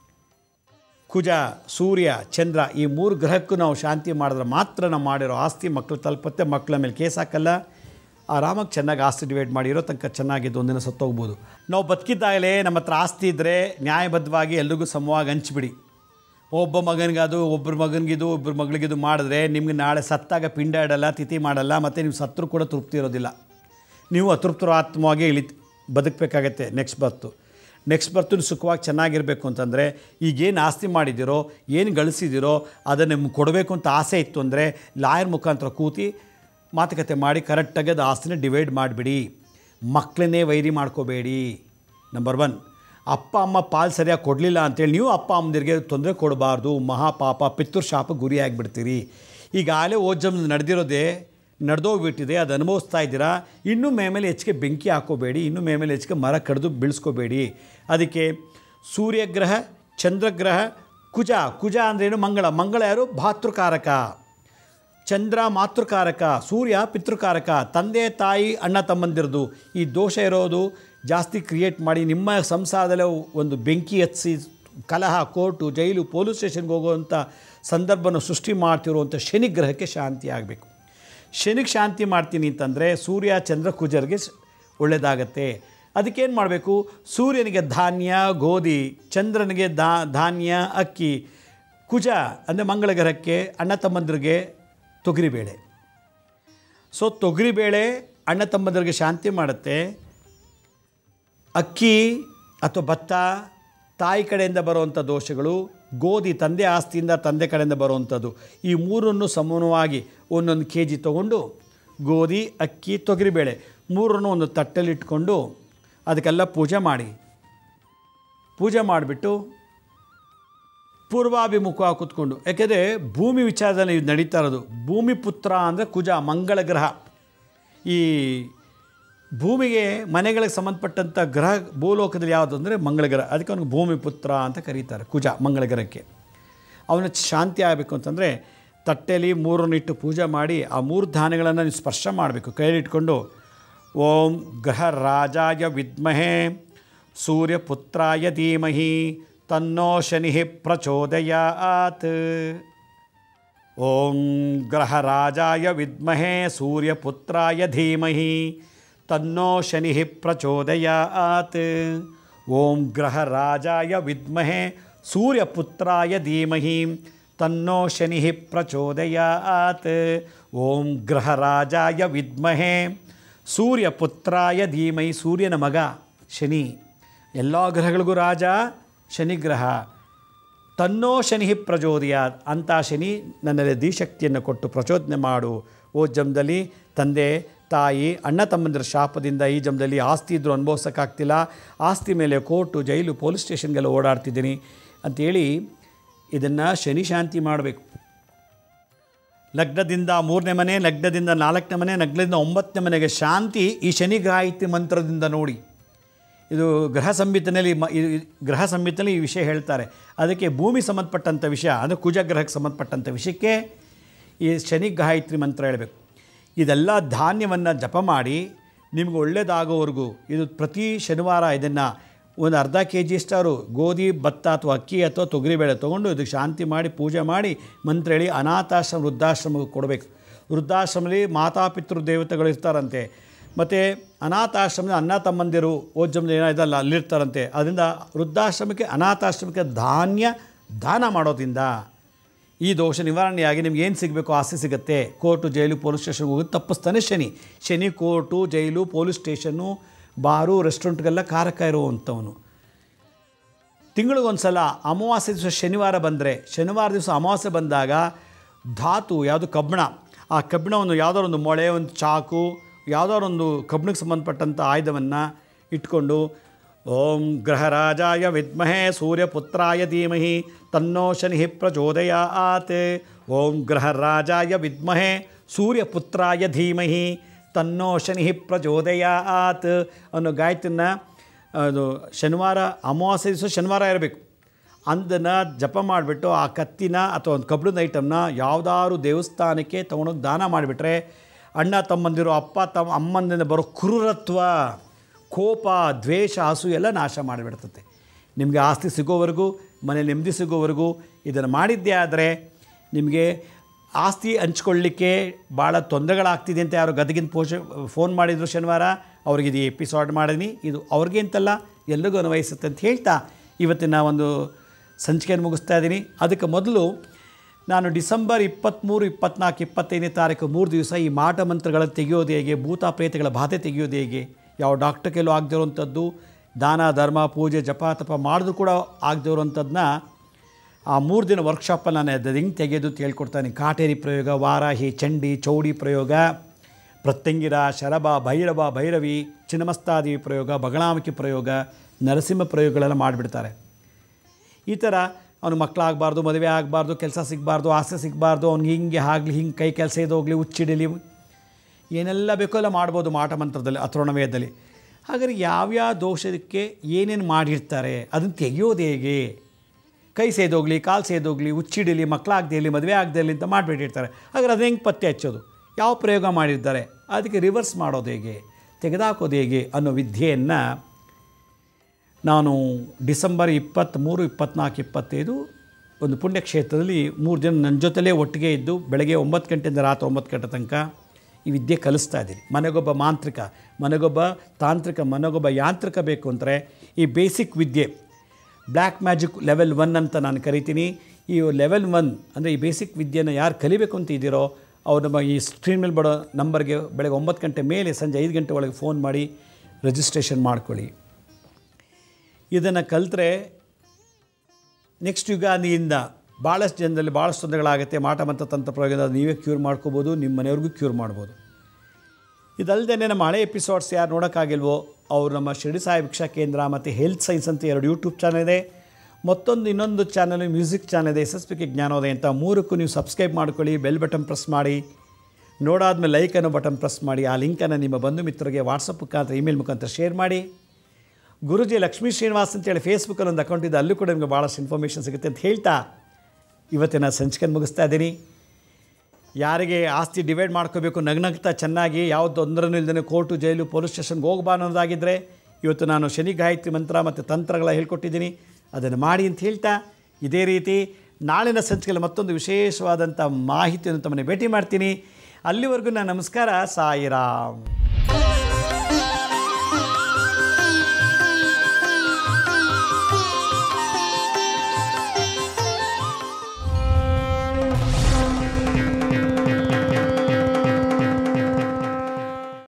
ಕುಜ ಸೂರ್ಯ ಚಂದ್ರ ಈ ಮೂರು ಗ್ರಹಕ್ಕೂ ನಾವು ಶಾಂತಿ ಮಾಡಿದ್ರೆ ಮಾತ್ರ ನಾವು ಮಾಡಿರೋ ಆಸ್ತಿ ಮಕ್ಕಳು ತಲುಪುತ್ತೆ ಮಕ್ಕಳ ಮೇಲೆ ಕೇಸ್ ಹಾಕಲ್ಲ ಆರಾಮಾಗಿ ಚೆನ್ನಾಗಿ ಆಸ್ತಿ ಡಿವೈಡ್ ಮಾಡಿರೋ ತನಕ ಚೆನ್ನಾಗಿದ್ದು ಒಂದಿನ ಸತ್ತೋಗ್ಬೋದು ನಾವು ಬದುಕಿದ್ದಾಗಲೇ ನಮ್ಮ ಹತ್ರ ಆಸ್ತಿ ಇದ್ದರೆ ನ್ಯಾಯಬದ್ಧವಾಗಿ ಎಲ್ರಿಗೂ ಸಮವಾಗಿ ಹಂಚ್ಬಿಡಿ ಒಬ್ಬ ಮಗನಿಗದು ಒಬ್ಬರ ಮಗನಿಗಿದು ಒಬ್ಬರ ಮಗಳಿಗಿದು ಮಾಡಿದ್ರೆ ನಿಮ್ಗೆ ನಾಳೆ ಸತ್ತಾಗ ಪಿಂಡ ಇಡಲ್ಲ ತಿಥಿ ಮಾಡಲ್ಲ ಮತ್ತು ನೀವು ಸತ್ರು ಕೂಡ ತೃಪ್ತಿ ಇರೋದಿಲ್ಲ ನೀವು ಅತೃಪ್ತರ ಆತ್ಮವಾಗಿ ಇಳಿ ಬದುಕಬೇಕಾಗತ್ತೆ ನೆಕ್ಸ್ಟ್ ಬರ್ತು ನೆಕ್ಸ್ಟ್ ಬರ್ತು ಸುಖವಾಗಿ ಚೆನ್ನಾಗಿರಬೇಕು ಅಂತಂದರೆ ಈಗೇನು ಆಸ್ತಿ ಮಾಡಿದ್ದೀರೋ ಏನು ಗಳಿಸಿದ್ದೀರೋ ಅದನ್ನು ನಿಮ್ಗೆ ಕೊಡಬೇಕು ಅಂತ ಆಸೆ ಇತ್ತು ಅಂದರೆ ಲಾಯರ್ ಮುಖಾಂತರ ಕೂತಿ ಮಾತುಕತೆ ಮಾಡಿ ಕರೆಕ್ಟಾಗಿ ಅದು ಆಸ್ತಿನ ಡಿವೈಡ್ ಮಾಡಿಬಿಡಿ ಮಕ್ಕಳನ್ನೇ ವೈರಿ ಮಾಡ್ಕೋಬೇಡಿ ನಂಬರ್ ಒನ್ ಅಪ್ಪ ಅಮ್ಮ ಪಾಲು ಸರಿಯಾಗಿ ಕೊಡಲಿಲ್ಲ ಅಂತೇಳಿ ನೀವು ಅಪ್ಪ ಅಮ್ಮಂದಿರಿಗೆ ತೊಂದರೆ ಕೊಡಬಾರ್ದು ಮಹಾಪಾಪ ಪಿತೃಶಾಪ ಗುರಿ ಆಗಿಬಿಡ್ತೀರಿ ಈಗಾಗಲೇ ಓಜಮ್ ನಡೆದಿರೋದೇ ನಡೆದೋಗ್ಬಿಟ್ಟಿದೆ ಅದು ಅನುಭವಿಸ್ತಾ ಇದ್ದೀರಾ ಇನ್ನೂ ಮೇಮೇಲೆ ಹೆಚ್ಚಿಗೆ ಬೆಂಕಿ ಹಾಕೋಬೇಡಿ ಇನ್ನೂ ಮೇಮೇಲೆ ಹೆಚ್ಚಿಗೆ ಮರ ಕಡಿದು ಬೀಳಿಸ್ಕೋಬೇಡಿ ಅದಕ್ಕೆ ಸೂರ್ಯಗ್ರಹ ಚಂದ್ರಗ್ರಹ ಕುಜ ಕುಜ ಅಂದ್ರೇನು ಮಂಗಳ ಮಂಗಳ ಯಾರು ಭಾತೃಕಾರಕ ಚಂದ್ರ ಮಾತೃಕಾರಕ ಸೂರ್ಯ ಪಿತೃಕಾರಕ ತಂದೆ ತಾಯಿ ಅಣ್ಣ ತಮ್ಮಂದಿರದು ಈ ದೋಷ ಇರೋದು ಜಾಸ್ತಿ ಕ್ರಿಯೇಟ್ ಮಾಡಿ ನಿಮ್ಮ ಸಂಸಾರದಲ್ಲೇ ಒಂದು ಬೆಂಕಿ ಹಚ್ಚಿ ಕಲಹ ಕೋರ್ಟು ಜೈಲು ಪೊಲೀಸ್ ಸ್ಟೇಷನ್ಗೆ ಹೋಗುವಂಥ ಸಂದರ್ಭನ ಸೃಷ್ಟಿ ಮಾಡ್ತಿರುವಂಥ ಶನಿ ಗ್ರಹಕ್ಕೆ ಶಾಂತಿ ಆಗಬೇಕು ಶನಿಗೆ ಶಾಂತಿ ಮಾಡ್ತೀನಿ ಅಂತಂದರೆ ಸೂರ್ಯ ಚಂದ್ರ ಕುಜರ್ಗೆ ಸ್- ಒಳ್ಳೆಯದಾಗತ್ತೆ ಅದಕ್ಕೇನು ಮಾಡಬೇಕು ಸೂರ್ಯನಿಗೆ ಧಾನ್ಯ ಗೋಧಿ ಚಂದ್ರನಿಗೆ ದಾ ಧಾನ್ಯ ಅಕ್ಕಿ ಕುಜ ಅಂದರೆ ಮಂಗಳ ಗ್ರಹಕ್ಕೆ ಅಣ್ಣ ತಮ್ಮಂದ್ರಿಗೆ ತೊಗರಿಬೇಳೆ ಸೊ ತೊಗರಿಬೇಳೆ ಅಣ್ಣ ತಮ್ಮಂದರಿಗೆ ಶಾಂತಿ ಮಾಡುತ್ತೆ ಅಕ್ಕಿ ಅಥವಾ ಭತ್ತ ತಾಯಿ ಕಡೆಯಿಂದ ಬರುವಂಥ ದೋಷಗಳು ಗೋಧಿ ತಂದೆ ಆಸ್ತಿಯಿಂದ ತಂದೆ ಕಡೆಯಿಂದ ಬರುವಂಥದ್ದು ಈ ಮೂರನ್ನು ಸಮಾನವಾಗಿ ಒಂದೊಂದು ಕೆ ಜಿ ತೊಗೊಂಡು ಗೋಧಿ ಅಕ್ಕಿ ತೊಗರಿಬೇಳೆ ಮೂರನ್ನು ಒಂದು ತಟ್ಟೆಲಿ ಇಟ್ಕೊಂಡು ಅದಕ್ಕೆಲ್ಲ ಪೂಜೆ ಮಾಡಿ ಪೂಜೆ ಮಾಡಿಬಿಟ್ಟು ಪೂರ್ವಾಭಿಮುಖ ಕೂತ್ಕೊಂಡು ಯಾಕೆಂದರೆ ಭೂಮಿ ವಿಚಾರದಲ್ಲಿ ಇದು ನಡೀತಾ ಇರೋದು ಭೂಮಿ ಪುತ್ರ ಅಂದರೆ ಕುಜ ಮಂಗಳ ಗ್ರಹ ಈ ಭೂಮಿಗೆ ಮನೆಗಳಿಗೆ ಸಂಬಂಧಪಟ್ಟಂಥ ಗ್ರಹ ಭೂಲೋಕದಲ್ಲಿ ಯಾವುದು ಅಂದರೆ ಮಂಗಳ ಗ್ರಹ ಅದಕ್ಕೆ ಅವನಿಗೆ ಭೂಮಿ ಪುತ್ರ ಅಂತ ಕರೀತಾರೆ ಕುಜ ಮಂಗಳ ಗ್ರಹಕ್ಕೆ ಅವನ ಶಾಂತಿ ಆಗಬೇಕು ಅಂತಂದರೆ ತಟ್ಟೆಯಲ್ಲಿ ಮೂರನ್ನು ಇಟ್ಟು ಪೂಜೆ ಮಾಡಿ ಆ ಮೂರು ಧಾನ್ಯಗಳನ್ನು ನೀವು ಸ್ಪರ್ಶ ಮಾಡಬೇಕು ಕೈಲಿಟ್ಕೊಂಡು ಓಂ ಗ್ರಹ ರಾಜಾಯ ವಿದ್ಮಹೇ ಸೂರ್ಯಪುತ್ರಾಯ ಧೀಮಹಿ ತನ್ನೋ ಶನಿ ಪ್ರಚೋದಯಾತ್ ಓಂ ಗ್ರಹರಾಜಾಯ ವಿದ್ಮಹೇ ಸೂರ್ಯಪುತ್ರಾಯ ಧೀಮಹಿ ತನ್ನೋ ಶನಿ ಪ್ರಚೋದಯಾತ್ ಓಂ ಗ್ರಹರಾಜಾಯ ವಿದ್ಮಹೇ ಸೂರ್ಯಪುತ್ರಾಯ ಧೀಮಹಿ ತನ್ನೋ ಶನಿ ಪ್ರಚೋದಯಾತ್ ಓಂ ಗ್ರಹರಾಜಾಯ ವಿದ್ಮಹೇ ಸೂರ್ಯಪುತ್ರಾಯ ಧೀಮಹಿ ಸೂರ್ಯನ ಮಗ ಶನಿ ಎಲ್ಲ ಗ್ರಹಗಳಿಗೂ ರಾಜ ಶನಿಗ್ರಹ ತನ್ನೋ ಶನಿ ಪ್ರಚೋದಯ ಅಂಥ ಶನಿ ನನ್ನಲ್ಲಿ ಧೀಶಕ್ತಿಯನ್ನು ಕೊಟ್ಟು ಪ್ರಚೋದನೆ ಮಾಡು ಓ ಜಮ್ದಲ್ಲಿ ತಂದೆ ತಾಯಿ ಅಣ್ಣ ತಮ್ಮಂದಿರ ಶಾಪದಿಂದ ಈ ಜಮ್ದಲ್ಲಿ ಆಸ್ತಿ ಇದ್ದರೂ ಅನುಭವಿಸೋಕ್ಕಾಗ್ತಿಲ್ಲ ಆಸ್ತಿ ಮೇಲೆ ಕೋರ್ಟು ಜೈಲು ಪೊಲೀಸ್ ಸ್ಟೇಷನ್ಗೆಲ್ಲ ಓಡಾಡ್ತಿದ್ದೀನಿ ಅಂಥೇಳಿ ಇದನ್ನು ಶನಿ ಶಾಂತಿ ಮಾಡಬೇಕು ಲಗ್ನದಿಂದ ಮೂರನೇ ಮನೆ ಲಗ್ನದಿಂದ ನಾಲ್ಕನೇ ಮನೆ ಲಗ್ನದಿಂದ ಒಂಬತ್ತನೇ ಮನೆಗೆ ಶಾಂತಿ ಈ ಶನಿ ಗಾಯತ್ರಿ ಮಂತ್ರದಿಂದ ನೋಡಿ ಇದು ಗ್ರಹ ಸಂಹಿತೆಯಲ್ಲಿ ಮ ಈ ಗ್ರಹ ಸಂಹಿತೆಯಲ್ಲಿ ಈ ವಿಷಯ ಹೇಳ್ತಾರೆ ಅದಕ್ಕೆ ಭೂಮಿ ಸಂಬಂಧಪಟ್ಟಂಥ ವಿಷಯ ಅಂದರೆ ಕುಜ ಗ್ರಹಕ್ಕೆ ಸಂಬಂಧಪಟ್ಟಂಥ ವಿಷಯಕ್ಕೆ ಈ ಶನಿ ಗಾಯತ್ರಿ ಮಂತ್ರ ಹೇಳಬೇಕು ಇದೆಲ್ಲ ಧಾನ್ಯವನ್ನು ಜಪ ಮಾಡಿ ನಿಮ್ಗೆ ಒಳ್ಳೆಯದಾಗೋವರೆಗೂ ಇದು ಪ್ರತಿ ಶನಿವಾರ ಇದನ್ನು ಒಂದು ಅರ್ಧ ಕೆ ಜಿ ಇಷ್ಟಾರು ಗೋಧಿ ಭತ್ತ ಅಥವಾ ಅಕ್ಕಿ ಅಥವಾ ತೊಗರಿಬೇಳೆ ತೊಗೊಂಡು ಇದಕ್ಕೆ ಶಾಂತಿ ಮಾಡಿ ಪೂಜೆ ಮಾಡಿ ಮಂತ್ರ ಹೇಳಿ ಅನಾಥಾಶ್ರಮ ವೃದ್ಧಾಶ್ರಮಕ್ಕೆ ಕೊಡಬೇಕು ವೃದ್ಧಾಶ್ರಮದಲ್ಲಿ ಮಾತಾಪಿತೃ ದೇವತೆಗಳು ಇರ್ತಾರಂತೆ ಮತ್ತು ಅನಾಥಾಶ್ರಮದ ಅಣ್ಣ ತಮ್ಮಂದಿರು ಓಜಮ್ದು ಏನೋ ಇದಲ್ಲ ಅಲ್ಲಿರ್ತಾರಂತೆ ಅದರಿಂದ ವೃದ್ಧಾಶ್ರಮಕ್ಕೆ ಅನಾಥಾಶ್ರಮಕ್ಕೆ ಧಾನ್ಯ ದಾನ ಮಾಡೋದ್ರಿಂದ ಈ ದೋಷ ನಿವಾರಣೆಯಾಗಿ ನಿಮ್ಗೆ ಏನು ಸಿಗಬೇಕು ಆಸ್ತಿ ಸಿಗುತ್ತೆ ಕೋರ್ಟು ಜೈಲು ಪೊಲೀಸ್ ಸ್ಟೇಷನ್ಗೆ ಹೋಗಿ ತಪ್ಪಿಸ್ತಾನೆ Shani Shani court jail police station bar ರೆಸ್ಟೋರೆಂಟ್ಗೆಲ್ಲ ಕಾರಕ ಇರುವಂಥವನು ತಿಂಗಳಿಗೊಂದು ಸಲ ಅಮಾವಾಸ್ಯೆ ದಿವಸ ಶನಿವಾರ ಬಂದರೆ ಶನಿವಾರ ದಿವಸ ಅಮಾವಾಸ್ಯೆ ಬಂದಾಗ ಧಾತು ಯಾವುದು ಕಬ್ಬಣ ಆ ಕಬ್ಬಿಣವನ್ನು ಯಾವುದಾದ್ರು ಒಂದು ಮೊಳೆ ಒಂದು ಚಾಕು ಯಾವುದಾದ್ರು ಒಂದು ಕಬ್ಬಿಣಕ್ಕೆ ಸಂಬಂಧಪಟ್ಟಂಥ ಆಯುಧವನ್ನು ಇಟ್ಕೊಂಡು ಓಂ ಗ್ರಹರಾಜಾಯ ವಿದ್ಮಹೇ ಸೂರ್ಯಪುತ್ರಾಯ ಧೀಮಹಿ ತನ್ನೋ ಶನಿ ಪ್ರಚೋದಯಾತ್ ಓಂ ಗ್ರಹರಾಜಾಯ ವಿದ್ಮಹೇ ಸೂರ್ಯಪುತ್ರಾಯ ಧೀಮಹಿ ತನ್ನೋ ಶನಿ ಪ್ರಚೋದಯಾತ್ ಅನ್ನೋ ಗಾಯತ್ರಿನ ಅದು ಶನಿವಾರ ಅಮಾವಾಸ್ಯೆ ದಿವಸ ಶನಿವಾರ ಇರಬೇಕು ಅದನ್ನು ಜಪ ಮಾಡಿಬಿಟ್ಟು ಆ ಕತ್ತಿನ ಅಥವಾ ಒಂದು ಕಬ್ಬಿಣದ ಐಟಮ್ನ ಯಾವುದಾದ್ರು ದೇವಸ್ಥಾನಕ್ಕೆ ತೊಗೊಂಡೋಗಿ ದಾನ ಮಾಡಿಬಿಟ್ರೆ ಅಣ್ಣ ತಮ್ಮಂದಿರು ಅಪ್ಪ ತಮ್ಮ ಅಮ್ಮಂದಿನ ಬರೋ ಕ್ರೂರತ್ವ ಕೋಪ ದ್ವೇಷ ಹಸು ಎಲ್ಲ ನಾಶ ಮಾಡಿಬಿಡ್ತತೆ ನಿಮಗೆ ಆಸ್ತಿ ಸಿಗೋವರೆಗೂ ಮನೆ ನೆಮ್ಮದಿ ಸಿಗೋವರೆಗೂ ಇದನ್ನು ಮಾಡಿದ್ದೇ ಆದರೆ ನಿಮಗೆ ಆಸ್ತಿ ಹಂಚ್ಕೊಳ್ಳಿಕ್ಕೆ ಭಾಳ ತೊಂದರೆಗಳಾಗ್ತಿದೆ ಅಂತ ಯಾರು ಗದಗಿನ ಪೋಷ ಫೋನ್ ಮಾಡಿದರು ಶನಿವಾರ ಅವ್ರಿಗೆ ಇದು ಎಪಿಸೋಡ್ ಮಾಡೀನಿ ಇದು ಅವ್ರಿಗೆ ಅಂತಲ್ಲ ಎಲ್ರಿಗೂ ಅನ್ವಯಿಸುತ್ತೆ ಅಂತ ಹೇಳ್ತಾ ಇವತ್ತಿನ ಒಂದು ಸಂಚಿಕೆಯನ್ನು ಮುಗಿಸ್ತಾ ಇದ್ದೀನಿ ಅದಕ್ಕೆ ಮೊದಲು ನಾನು ಡಿಸೆಂಬರ್ ಇಪ್ಪತ್ತ್ಮೂರು ಇಪ್ಪತ್ನಾಲ್ಕು ಇಪ್ಪತ್ತೈದನೇ ತಾರೀಕು ಮೂರು ದಿವಸ ಈ ಮಾಟ ಮಂತ್ರಗಳನ್ನು ತೆಗೆಯೋದು ಹೇಗೆ ಭೂತ ಪ್ರೇತಗಳ ಬಾಧೆ ತೆಗೆಯೋದು ಹೇಗೆ ಯಾವ ಡಾಕ್ಟರ್ ಕೈಲೂ ಆಗದಿರುವಂಥದ್ದು ದಾನ ಧರ್ಮ ಪೂಜೆ ಜಪ ತಪ ಮಾಡಿದ್ರು ಕೂಡ ಆಗದಿರುವಂಥದ್ದನ್ನ ಆ ಮೂರು ದಿನ ವರ್ಕ್ಶಾಪಲ್ಲಿ ನಾನು ಅದು ಹೆಂಗೆ ತೆಗೆಯೋದು ಅಂತ ಹೇಳ್ಕೊಡ್ತಾನೆ ಕಾಟೇರಿ ಪ್ರಯೋಗ ವಾರಾಹಿ ಚಂಡಿ ಚೌಡಿ ಪ್ರಯೋಗ ಪ್ರತ್ಯಂಗಿರ ಶರಭ ಭೈರವ ಭೈರವಿ ಚಿನ್ನಮಸ್ತಾದೇವಿ ಪ್ರಯೋಗ ಬಗಳಾಮಕಿ ಪ್ರಯೋಗ ನರಸಿಂಹ ಪ್ರಯೋಗಗಳೆಲ್ಲ ಮಾಡಿಬಿಡ್ತಾರೆ ಈ ಥರ ಅವ್ನಿಗೆ ಮಕ್ಕಳಾಗಬಾರ್ದು ಮದುವೆ ಆಗಬಾರ್ದು ಕೆಲಸ ಸಿಗಬಾರ್ದು ಆಸೆ ಸಿಗಬಾರ್ದು ಅವ್ನಿಗೆ ಹಿಂಗೆ ಆಗಲಿ ಹಿಂಗೆ ಕೈ ಕೆಲಸ ಇದ್ದೋಗ್ಲಿ ಹುಚ್ಚಿಡಲಿ ಏನೆಲ್ಲ ಬೇಕೋ ಎಲ್ಲ ಮಾಡ್ಬೋದು ಮಾಟ ಮಂತ್ರದಲ್ಲಿ ಅಥರ್ವಣವೇದದಲ್ಲಿ ಹಾಗಾದ್ರೆ ಯಾವ್ಯಾವ ದೋಷಕ್ಕೆ ಏನೇನು ಮಾಡಿರ್ತಾರೆ ಅದನ್ನು ತೆಗೆಯೋದು ಹೇಗೆ ಕೈ ಸೇದೋಗ್ಲಿ ಕಾಲು ಸೇದೋಗ್ಲಿ ಹುಚ್ಚಿಡಲಿ ಮಕ್ಕಳಾಗದೇ ಇರಲಿ ಮದುವೆ ಆಗದೇ ಇರಲಿ ಅಂತ ಮಾಡಿಬಿಟ್ಟಿರ್ತಾರೆ ಹಾಗಾದ್ರೆ ಅದು ಹೆಂಗೆ ಪತ್ತೆ ಹಚ್ಚೋದು ಯಾವ ಪ್ರಯೋಗ ಮಾಡಿರ್ತಾರೆ ಅದಕ್ಕೆ ರಿವರ್ಸ್ ಮಾಡೋದು ಹೇಗೆ ತೆಗೆದಾಕೋದು ಹೇಗೆ ಅನ್ನೋ ವಿದ್ಯೆಯನ್ನು ನಾನು ಡಿಸೆಂಬರ್ ಇಪ್ಪತ್ತ್ಮೂರು ಇಪ್ಪತ್ತ್ನಾಲ್ಕು ಇಪ್ಪತ್ತೈದು ಒಂದು ಪುಣ್ಯಕ್ಷೇತ್ರದಲ್ಲಿ ಮೂರು ಜನ ನನ್ನ ಜೊತೆಲೇ ಒಟ್ಟಿಗೆ ಇದ್ದು ಬೆಳಗ್ಗೆ ಒಂಬತ್ತು ಗಂಟೆಯಿಂದ ರಾತ್ರಿ ಒಂಬತ್ತು ಗಂಟೆ ತನಕ ಈ ವಿದ್ಯೆ ಕಲಿಸ್ತಾ ಇದ್ದೀನಿ ಮನೆಗೊಬ್ಬ ಮಾಂತ್ರಿಕ ಮನೆಗೊಬ್ಬ ತಾಂತ್ರಿಕ ಮನೆಗೊಬ್ಬ ಯಾಂತ್ರಿಕ ಬೇಕು ಅಂದರೆ ಈ ಬೇಸಿಕ್ ವಿದ್ಯೆ ಬ್ಲ್ಯಾಕ್ ಮ್ಯಾಜಿಕ್ ಲೆವೆಲ್ ಒನ್ ಅಂತ ನಾನು ಕರಿತೀನಿ ಈ ಲೆವೆಲ್ ಒನ್ ಅಂದರೆ ಈ ಬೇಸಿಕ್ ವಿದ್ಯೆನ ಯಾರು ಕಲಿಬೇಕು ಅಂತ ಇದ್ದೀರೋ ಅವ್ರು ನಮ್ಮ ಈ ಸ್ಕ್ರೀನ್ ಮೇಲೆ ಬರೋ ನಂಬರ್ಗೆ ಬೆಳಗ್ಗೆ ಒಂಬತ್ತು ಗಂಟೆ ಮೇಲೆ ಸಂಜೆ ಐದು ಗಂಟೆ ಒಳಗೆ ಫೋನ್ ಮಾಡಿ ರಿಜಿಸ್ಟ್ರೇಷನ್ ಮಾಡ್ಕೊಳ್ಳಿ ಇದನ್ನು ಕಲಿತ್ರೆ ನೆಕ್ಸ್ಟ್ ಯುಗಾದಿಯಿಂದ ಭಾಳಷ್ಟು ಜನದಲ್ಲಿ ಭಾಳಷ್ಟು ತೊಂದರೆಗಳಾಗುತ್ತೆ ಮಾಟ ಮಂತ್ರ ತಂತ್ರ ಪ್ರಯೋಗದಿಂದ ನೀವೇ ಕ್ಯೂರ್ ಮಾಡ್ಕೋಬೋದು ನಿಮ್ಮ ಮನೆಯವ್ರಿಗೂ ಕ್ಯೂರ್ ಮಾಡ್ಬೋದು ಇದಲ್ಲದೆ ನಮ್ಮ ಹಳೆ ಎಪಿಸೋಡ್ಸ್ ಯಾರು ನೋಡೋಕ್ಕಾಗಿಲ್ವೋ ಅವರು ನಮ್ಮ ಶಿರಡಿ ಸಾಯಿ ಭಿಕ್ಷಾ ಕೇಂದ್ರ ಮತ್ತು ಹೆಲ್ತ್ ಸೈನ್ಸ್ ಅಂತ ಎರಡು ಯೂಟ್ಯೂಬ್ ಚಾನಲ್ ಇದೆ ಮತ್ತೊಂದು ಇನ್ನೊಂದು ಚಾನಲ್ ಮ್ಯೂಸಿಕ್ ಚಾನಲ್ ಇದೆ S S P K Jnanodaya ಅಂತ ಮೂರಕ್ಕೂ ನೀವು ಸಬ್ಸ್ಕ್ರೈಬ್ ಮಾಡ್ಕೊಳ್ಳಿ ಬೆಲ್ ಬಟನ್ ಪ್ರೆಸ್ ಮಾಡಿ ನೋಡಾದ್ಮೇಲೆ ಲೈಕ್ ಅನ್ನೋ ಬಟನ್ ಪ್ರೆಸ್ ಮಾಡಿ ಆ ಲಿಂಕನ್ನು ನಿಮ್ಮ ಬಂಧು ಮಿತ್ರರಿಗೆ ವಾಟ್ಸಪ್ ಮುಖಾಂತರ ಇಮೇಲ್ ಮುಖಾಂತರ ಶೇರ್ ಮಾಡಿ ಗುರುಜಿ ಲಕ್ಷ್ಮೀ ಶ್ರೀನಿವಾಸ್ ಅಂತೇಳಿ ಫೇಸ್ಬುಕ್ಕಲ್ಲಿ ಒಂದು ಅಕೌಂಟ್ ಇದೆ ಅಲ್ಲೂ ಕೂಡ ನಿಮಗೆ ಭಾಳಷ್ಟು ಇನ್ಫಾರ್ಮೇಷನ್ ಸಿಗುತ್ತೆ ಅಂತ ಹೇಳ್ತಾ ಇವತ್ತಿನ ಸಂಚಿಕೆ ಮುಗಿಸ್ತಾ ಇದ್ದೀನಿ ಯಾರಿಗೆ ಆಸ್ತಿ ಡಿವೈಡ್ ಮಾಡ್ಕೋಬೇಕು ನಗ್ನಗ್ತಾ ಚೆನ್ನಾಗಿ ಯಾವ ತೊಂದರೆನೂ ಇಲ್ಲದೇ ಕೋರ್ಟು ಜೈಲು ಪೊಲೀಸ್ ಸ್ಟೇಷನ್ಗೆ ಹೋಗಬಾ ಅನ್ನೋದಾಗಿದ್ದರೆ ಇವತ್ತು ನಾನು ಶನಿ ಗಾಯತ್ರಿ ಮಂತ್ರ ಮತ್ತು ತಂತ್ರಗಳ ಹೇಳ್ಕೊಟ್ಟಿದ್ದೀನಿ ಅದನ್ನು ಮಾಡಿ ಅಂತ ಹೇಳ್ತಾ ಇದೇ ರೀತಿ ನಾಳಿನ ಸಂಚಿಕೆಯಲ್ಲಿ ಮತ್ತೊಂದು ವಿಶೇಷವಾದಂಥ ಮಾಹಿತಿಯನ್ನು ತಮ್ಮನ್ನು ಭೇಟಿ ಮಾಡ್ತೀನಿ ಅಲ್ಲಿವರೆಗೂ ನಾನು ನಮಸ್ಕಾರ ಸಾಯಿರಾಮ್